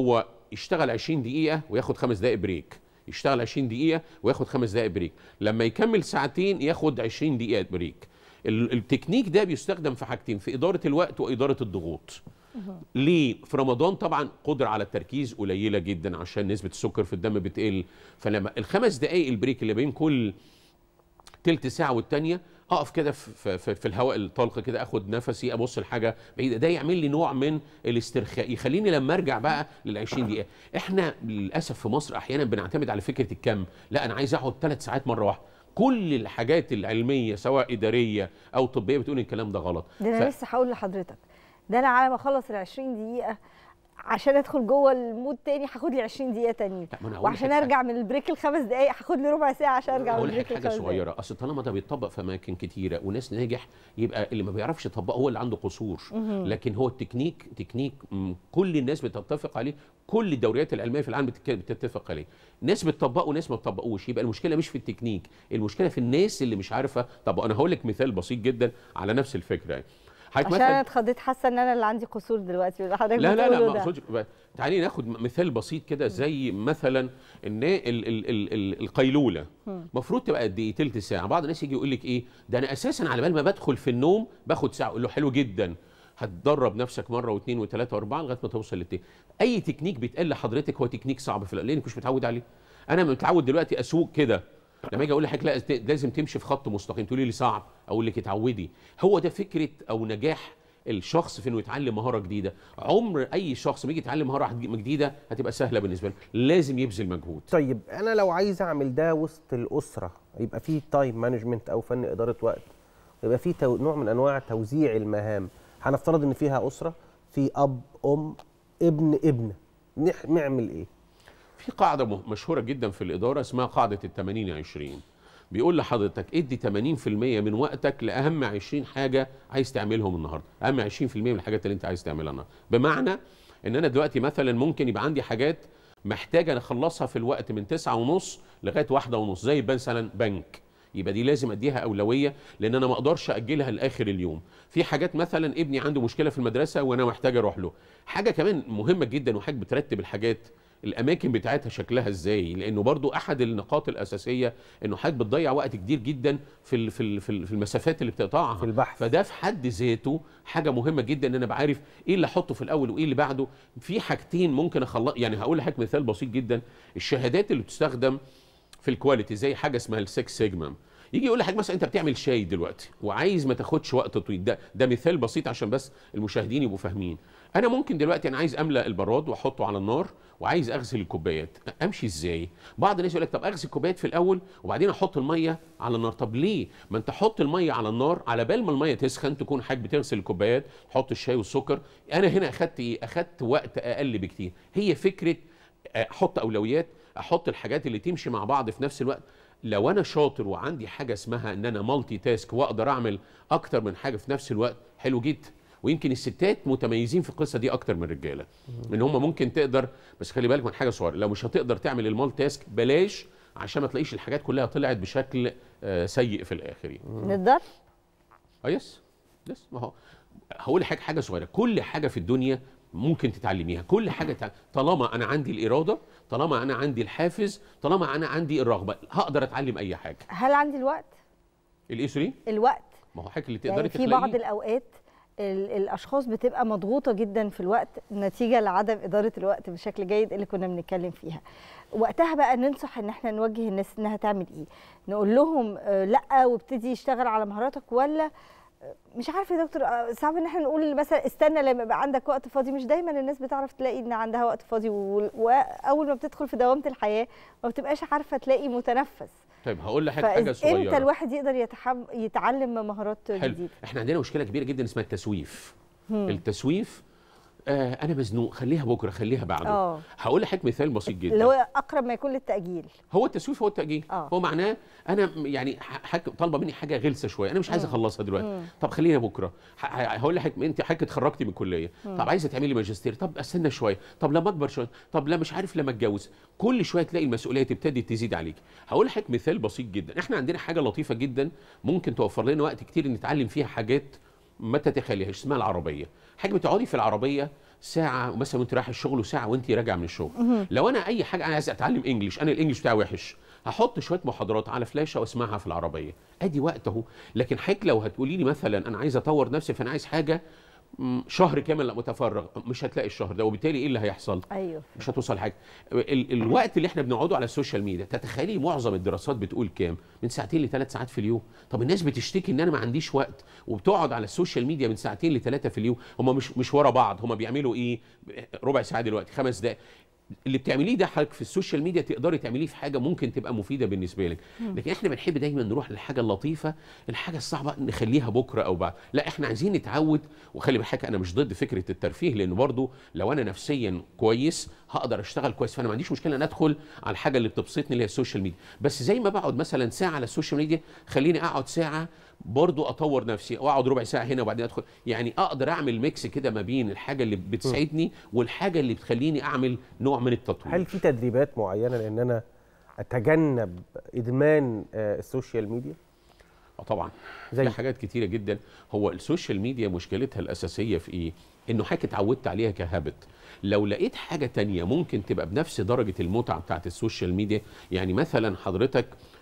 يشتغل 20 دقيقه وياخد خمس دقائق بريك يشتغل 20 دقيقه وياخد خمس دقائق بريك لما يكمل ساعتين ياخد 20 دقيقه بريك ال- التكنيك ده بيستخدم في حاجتين في اداره الوقت واداره الضغوط ليه في رمضان طبعا قدرة على التركيز قليلة جدا عشان نسبة السكر في الدم بتقل فلما الخمس دقايق البريك اللي بين كل تلت ساعة والتانية اقف كده في, في, في الهواء الطلق كده اخد نفسي ابص لحاجه بعيده ده يعمل لي نوع من الاسترخاء يخليني لما ارجع بقى لل 20 دقيقه احنا للاسف في مصر احيانا بنعتمد على فكره الكم لا انا عايز اقعد ثلاث ساعات مره واحده كل الحاجات العلميه سواء اداريه او طبيه بتقول الكلام ده غلط ده انا ف- لسه هقول لحضرتك ده انا على ما اخلص ال 20 دقيقه عشان ادخل جوه المود تاني هاخد لي 20 دقيقه تانيين ما أنا هقول وعشان لك حاجة. ارجع من البريك الخمس دقائق هاخد لي ربع ساعه عشان ارجع من اقول لك البريك حاجه الخمس دقائق صغيره اصل طالما ده بيتطبق في اماكن كتيره وناس ناجح يبقى اللي ما بيعرفش يطبقه هو اللي عنده قصور مهم. لكن هو التكنيك تكنيك م، كل الناس بتتفق عليه كل الدوريات العلميه في العالم بتك- بتتفق عليه ناس بتطبقه وناس ما بتطبقوش يبقى المشكله مش في التكنيك المشكله في الناس اللي مش عارفه طب انا هقول لك مثال بسيط جدا على نفس الفكره يعني حضرتك عشان مثلاً- انا اتخضيت حاسه ان انا اللي عندي قصور دلوقتي باللي حضرتك لا لا لا بتقوله ما ده. اقصدش ب- تعالي ناخد م- مثال بسيط كده زي مثلا ان ال ال ال ال القيلوله مم. المفروض تبقى قد ايه تلت ساعه بعض الناس يجي يقول لك ايه ده انا اساسا على بال ما بدخل في النوم باخد ساعه اقول له حلو جدا هتدرب نفسك مره واثنين وثلاثه واربعه لغايه ما توصل للتاني اي تكنيك بيتقال لحضرتك هو تكنيك صعب في الأول، لانك مش متعود عليه انا متعود دلوقتي اسوق كده لما اجي اقول لحضرتك لا ت- لازم تمشي في خط مستقيم تقولي لي صعب اقول لك اتعودي هو ده فكره او نجاح الشخص في انه يتعلم مهاره جديده عمر اي شخص ما يجي يتعلم مهاره جديده هتبقى سهله بالنسبه له لازم يبذل مجهود طيب انا لو عايز اعمل ده وسط الاسره يبقى فيه تايم مانجمنت او فن اداره وقت يبقى فيه تو... نوع من انواع توزيع المهام هنفترض ان فيها اسره في اب ام ابن ابن نح... نعمل ايه في قاعده م- مشهوره جدا في الاداره اسمها قاعده ال 80 20 بيقول لحضرتك ادي 80% من وقتك لاهم 20 حاجه عايز تعملهم النهارده اهم 20% من الحاجات اللي انت عايز تعملها النهارده بمعنى ان انا دلوقتي مثلا ممكن يبقى عندي حاجات محتاجه اخلصها في الوقت من 9 ونص لغايه واحدة ونص زي مثلا بنك يبقى دي لازم اديها اولويه لان انا ما اقدرش اجلها لاخر اليوم في حاجات مثلا ابني عنده مشكله في المدرسه وانا محتاج اروح له حاجه كمان مهمه جدا وحاجه بترتب الحاجات الاماكن بتاعتها شكلها ازاي لانه برضو احد النقاط الاساسيه انه حضرتك بتضيع وقت كتير جدا في ال- في ال- في ال- في المسافات اللي بتقطعها في البحث فده في حد ذاته حاجه مهمه جدا ان انا بعرف ايه اللي احطه في الاول وايه اللي بعده في حاجتين ممكن اخلص يعني هقول لحضرتك مثال بسيط جدا الشهادات اللي بتستخدم في الكواليتي زي حاجه اسمها السكس سيجما يجي يقول لحضرتك مثلا انت بتعمل شاي دلوقتي وعايز ما تاخدش وقت طويل ده ده مثال بسيط عشان بس المشاهدين يبقوا فاهمين انا ممكن دلوقتي انا عايز املا البراد واحطه على النار وعايز اغسل الكوبايات امشي ازاي بعض الناس يقول لك طب اغسل الكوبايات في الاول وبعدين احط الميه على النار طب ليه ما انت حط الميه على النار على بال ما الميه تسخن تكون حضرتك بتغسل الكوبايات تحط الشاي والسكر انا هنا اخدت ايه اخدت وقت اقل بكتير هي فكره احط اولويات احط الحاجات اللي تمشي مع بعض في نفس الوقت لو انا شاطر وعندي حاجه اسمها ان انا مالتي تاسك واقدر اعمل اكتر من حاجه في نفس الوقت حلو جدا ويمكن الستات متميزين في القصه دي اكتر من الرجاله ان هم ممكن تقدر بس خلي بالك من حاجه صغيره لو مش هتقدر تعمل المالتي تاسك بلاش عشان ما تلاقيش الحاجات كلها طلعت بشكل آه، سيء في الاخر يعني نقدر اه يس يس ما هو هقول لحضرتك حاجه صغيره كل حاجه في الدنيا ممكن تتعلميها كل حاجه تع... طالما انا عندي الاراده طالما انا عندي الحافز طالما انا عندي الرغبه هقدر اتعلم اي حاجه هل عندي الوقت الايه سوري الوقت ما هو حضرتك اللي تقدري يعني في تخلقيه. بعض الاوقات ال- الاشخاص بتبقى مضغوطه جدا في الوقت نتيجه لعدم اداره الوقت بشكل جيد اللي كنا بنتكلم فيها وقتها بقى ننصح ان احنا نوجه الناس انها تعمل ايه نقول لهم آه، لا وابتدي اشتغل على مهاراتك ولا آه، مش عارفه يا دكتور آه، صعب ان احنا نقول مثلا استنى لما يبقى عندك وقت فاضي مش دايما الناس بتعرف تلاقي ان عندها وقت فاضي و- واول ما بتدخل في دوامه الحياه ما بتبقاش عارفه تلاقي متنفس طيب هقول لحضرتك حاجه فامتى صغيره الواحد يقدر يتحم... يتعلم مهارات حلو جديده احنا عندنا مشكله كبيره جدا اسمها التسويف مم. التسويف آه انا مزنوق خليها بكره خليها بعده اه هقول لحضرتك مثال بسيط جدا اللي هو اقرب ما يكون للتاجيل هو التسويف هو التأجيل آه. هو معناه انا م- يعني ح- حك... طالبه مني حاجه غلسه شويه انا مش عايز مم. اخلصها دلوقتي مم. طب خلينا بكره ح- ح- هقول لحضرتك انت حضرتك اتخرجتي من الكليه مم. طب عايزه تعملي ماجستير طب استنى شويه طب لما اكبر شويه طب لا مش عارف لما اتجوز كل شويه تلاقي المسؤوليه تبتدي تزيد عليك هقول لحضرتك مثال بسيط جدا احنا عندنا حاجه لطيفه جدا ممكن توفر لنا وقت كتير نتعلم فيها حاجات ما تتخيليهاش اسمها العربيه حاجه بتقعدي في العربيه ساعه مثلا وانت رايح الشغل وساعه وانت راجعه من الشغل مهم. لو انا اي حاجه انا عايز اتعلم انجليش انا الانجليش بتاعي وحش هحط شويه محاضرات على فلاشه واسمعها في العربيه ادي وقت اهو لكن حضرتك لو هتقولي لي مثلا انا عايز اطور نفسي فانا عايز حاجه مم، شهر كامل متفرغ مش هتلاقي الشهر ده وبالتالي ايه اللي هيحصل ايوه مش هتوصل لحاجه ال الوقت اللي احنا بنقعده على السوشيال ميديا تتخيلي معظم الدراسات بتقول كام من ساعتين لثلاث ساعات في اليوم طب الناس بتشتكي ان انا ما عنديش وقت وبتقعد على السوشيال ميديا من ساعتين لثلاثه في اليوم هم مش مش ورا بعض هم بيعملوا ايه ربع ساعه دلوقتي خمس دقائق اللي بتعمليه ده حضرتك في السوشيال ميديا تقدري تعمليه في حاجه ممكن تبقى مفيده بالنسبه لك مم. لكن احنا بنحب دايما نروح للحاجه اللطيفه الحاجه الصعبه نخليها بكره او بعد لا احنا عايزين نتعود وخلي بالك انا مش ضد فكره الترفيه لان برضو لو انا نفسيا كويس هقدر اشتغل كويس فانا ما عنديش مشكله ان ادخل على الحاجه اللي بتبسطني اللي هي السوشيال ميديا بس زي ما بقعد مثلا ساعه على السوشيال ميديا خليني اقعد ساعه برضو اطور نفسي واقعد ربع ساعه هنا وبعدين ادخل يعني اقدر اعمل ميكس كده ما بين الحاجه اللي بتسعدني والحاجه اللي بتخليني اعمل نوع من التطوير هل في تدريبات معينه لان انا اتجنب ادمان آه، السوشيال ميديا اه طبعا زي حاجات كتيره جدا هو السوشيال ميديا مشكلتها الاساسيه في ايه انه حاجه اتعودت عليها كهابت لو لقيت حاجه تانية ممكن تبقى بنفس درجه المتعه بتاعت السوشيال ميديا يعني مثلا حضرتك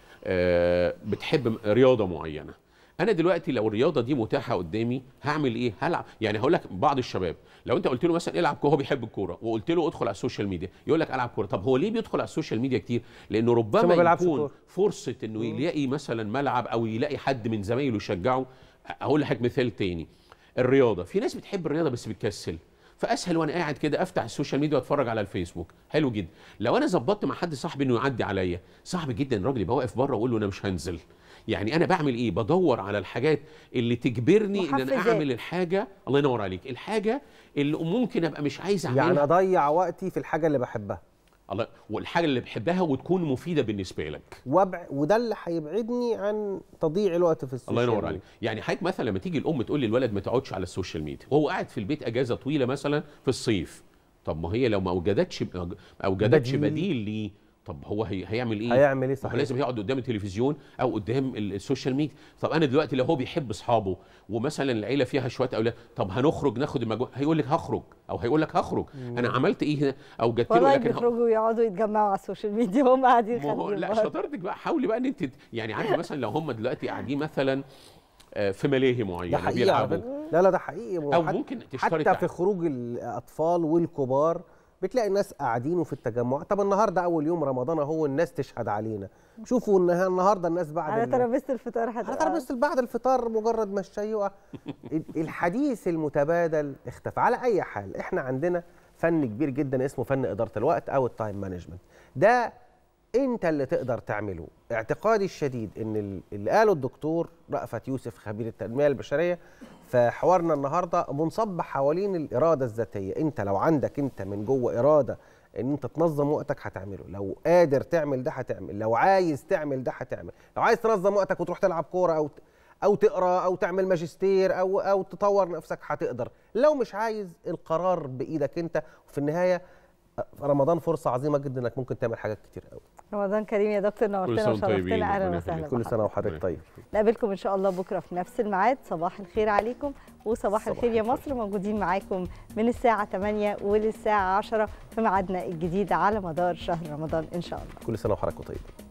آه، بتحب رياضه معينه انا دلوقتي لو الرياضه دي متاحه قدامي هعمل ايه هلعب يعني هقول لك بعض الشباب لو انت قلت له مثلا العب كوره هو بيحب الكوره وقلت له ادخل على السوشيال ميديا يقول لك العب كوره طب هو ليه بيدخل على السوشيال ميديا كتير لانه عشان ما ربما بيلعبش يكون كورة. فرصه انه يلاقي مثلا ملعب او يلاقي حد من زمايله يشجعه اقول لك مثال تاني الرياضه في ناس بتحب الرياضه بس بتكسل فاسهل وانا قاعد كده افتح السوشيال ميديا واتفرج على الفيسبوك حلو جدا لو انا ظبطت مع حد صاحبي انه يعدي عليا صعب جدا الراجل يبقى واقف بره واقول له انا مش هنزل يعني انا بعمل ايه بدور على الحاجات اللي تجبرني ان انا محفزات. اعمل الحاجه الله ينور عليك الحاجه اللي ممكن ابقى مش عايز اعملها يعني اضيع وقتي في الحاجه اللي بحبها الله والحاجه اللي بحبها وتكون مفيده بالنسبه لك وابع وده اللي هيبعدني عن تضييع الوقت في السوشيال الله ينور ميديا. عليك يعني حضرتك مثلا لما تيجي الام تقول للولد ما تقعدش على السوشيال ميديا وهو قاعد في البيت اجازه طويله مثلا في الصيف طب ما هي لو ما اوجدتش ما اوجدتش بديل. بديل ليه طب هو هي هيعمل ايه هيعمل ايه ما هو صحيح لازم يقعد قدام التلفزيون او قدام ال- السوشيال ميديا طب انا دلوقتي لو هو بيحب اصحابه ومثلا العيله فيها شويه اولاد طب هنخرج ناخد المجموعه هيقول لك هخرج او هيقول لك هخرج مم. انا عملت ايه هنا او جبت له والله لكن ه- بيخرجوا ويقعدوا يتجمعوا على السوشيال ميديا وهم قاعدين ما هو خارجين لا بره. شطارتك بقى حاولي بقى ان انت يعني عارفه مثلا لو هم دلوقتي قاعدين مثلا آه، في ملاهي ده معينه حقيقي على بيلعبوا فكرة. لا لا ده حقيقي أو وحت- ممكن تشتري حتى تع- في خروج الاطفال والكبار بتلاقي الناس قاعدين وفي التجمع طب النهارده اول يوم رمضان اهو الناس تشهد علينا شوفوا ان النهارده الناس بعد على ال- ترابيزه الفطار على هتبقى ترابيزه بعد الفطار مجرد ما الشاي يقع ال- الحديث المتبادل اختفى على اي حال احنا عندنا فن كبير جدا اسمه فن اداره الوقت او التايم مانجمنت ده انت اللي تقدر تعمله اعتقادي الشديد ان ال- اللي قاله الدكتور رأفت يوسف خبير التنميه البشريه في حوارنا النهارده منصب حوالين الاراده الذاتيه انت لو عندك انت من جوه اراده ان انت تنظم وقتك هتعمله لو قادر تعمل ده هتعمل لو عايز تعمل ده هتعمل لو عايز تنظم وقتك وتروح تلعب كوره او ت- او تقرا او تعمل ماجستير او او تطور نفسك هتقدر لو مش عايز القرار بايدك انت وفي النهايه رمضان فرصه عظيمه جدا انك ممكن تعمل حاجات كتير قوي رمضان كريم يا دكتور نورتنا وشرفتنا اهلا وسهلا كل سنه وحضرتك طيب نقابلكم ان شاء الله بكره في نفس الميعاد صباح الخير عليكم وصباح الخير يا مصر موجودين معاكم من الساعه 8 وللساعه 10 في ميعادنا الجديد على مدار شهر رمضان ان شاء الله كل سنه وحضرتك طيب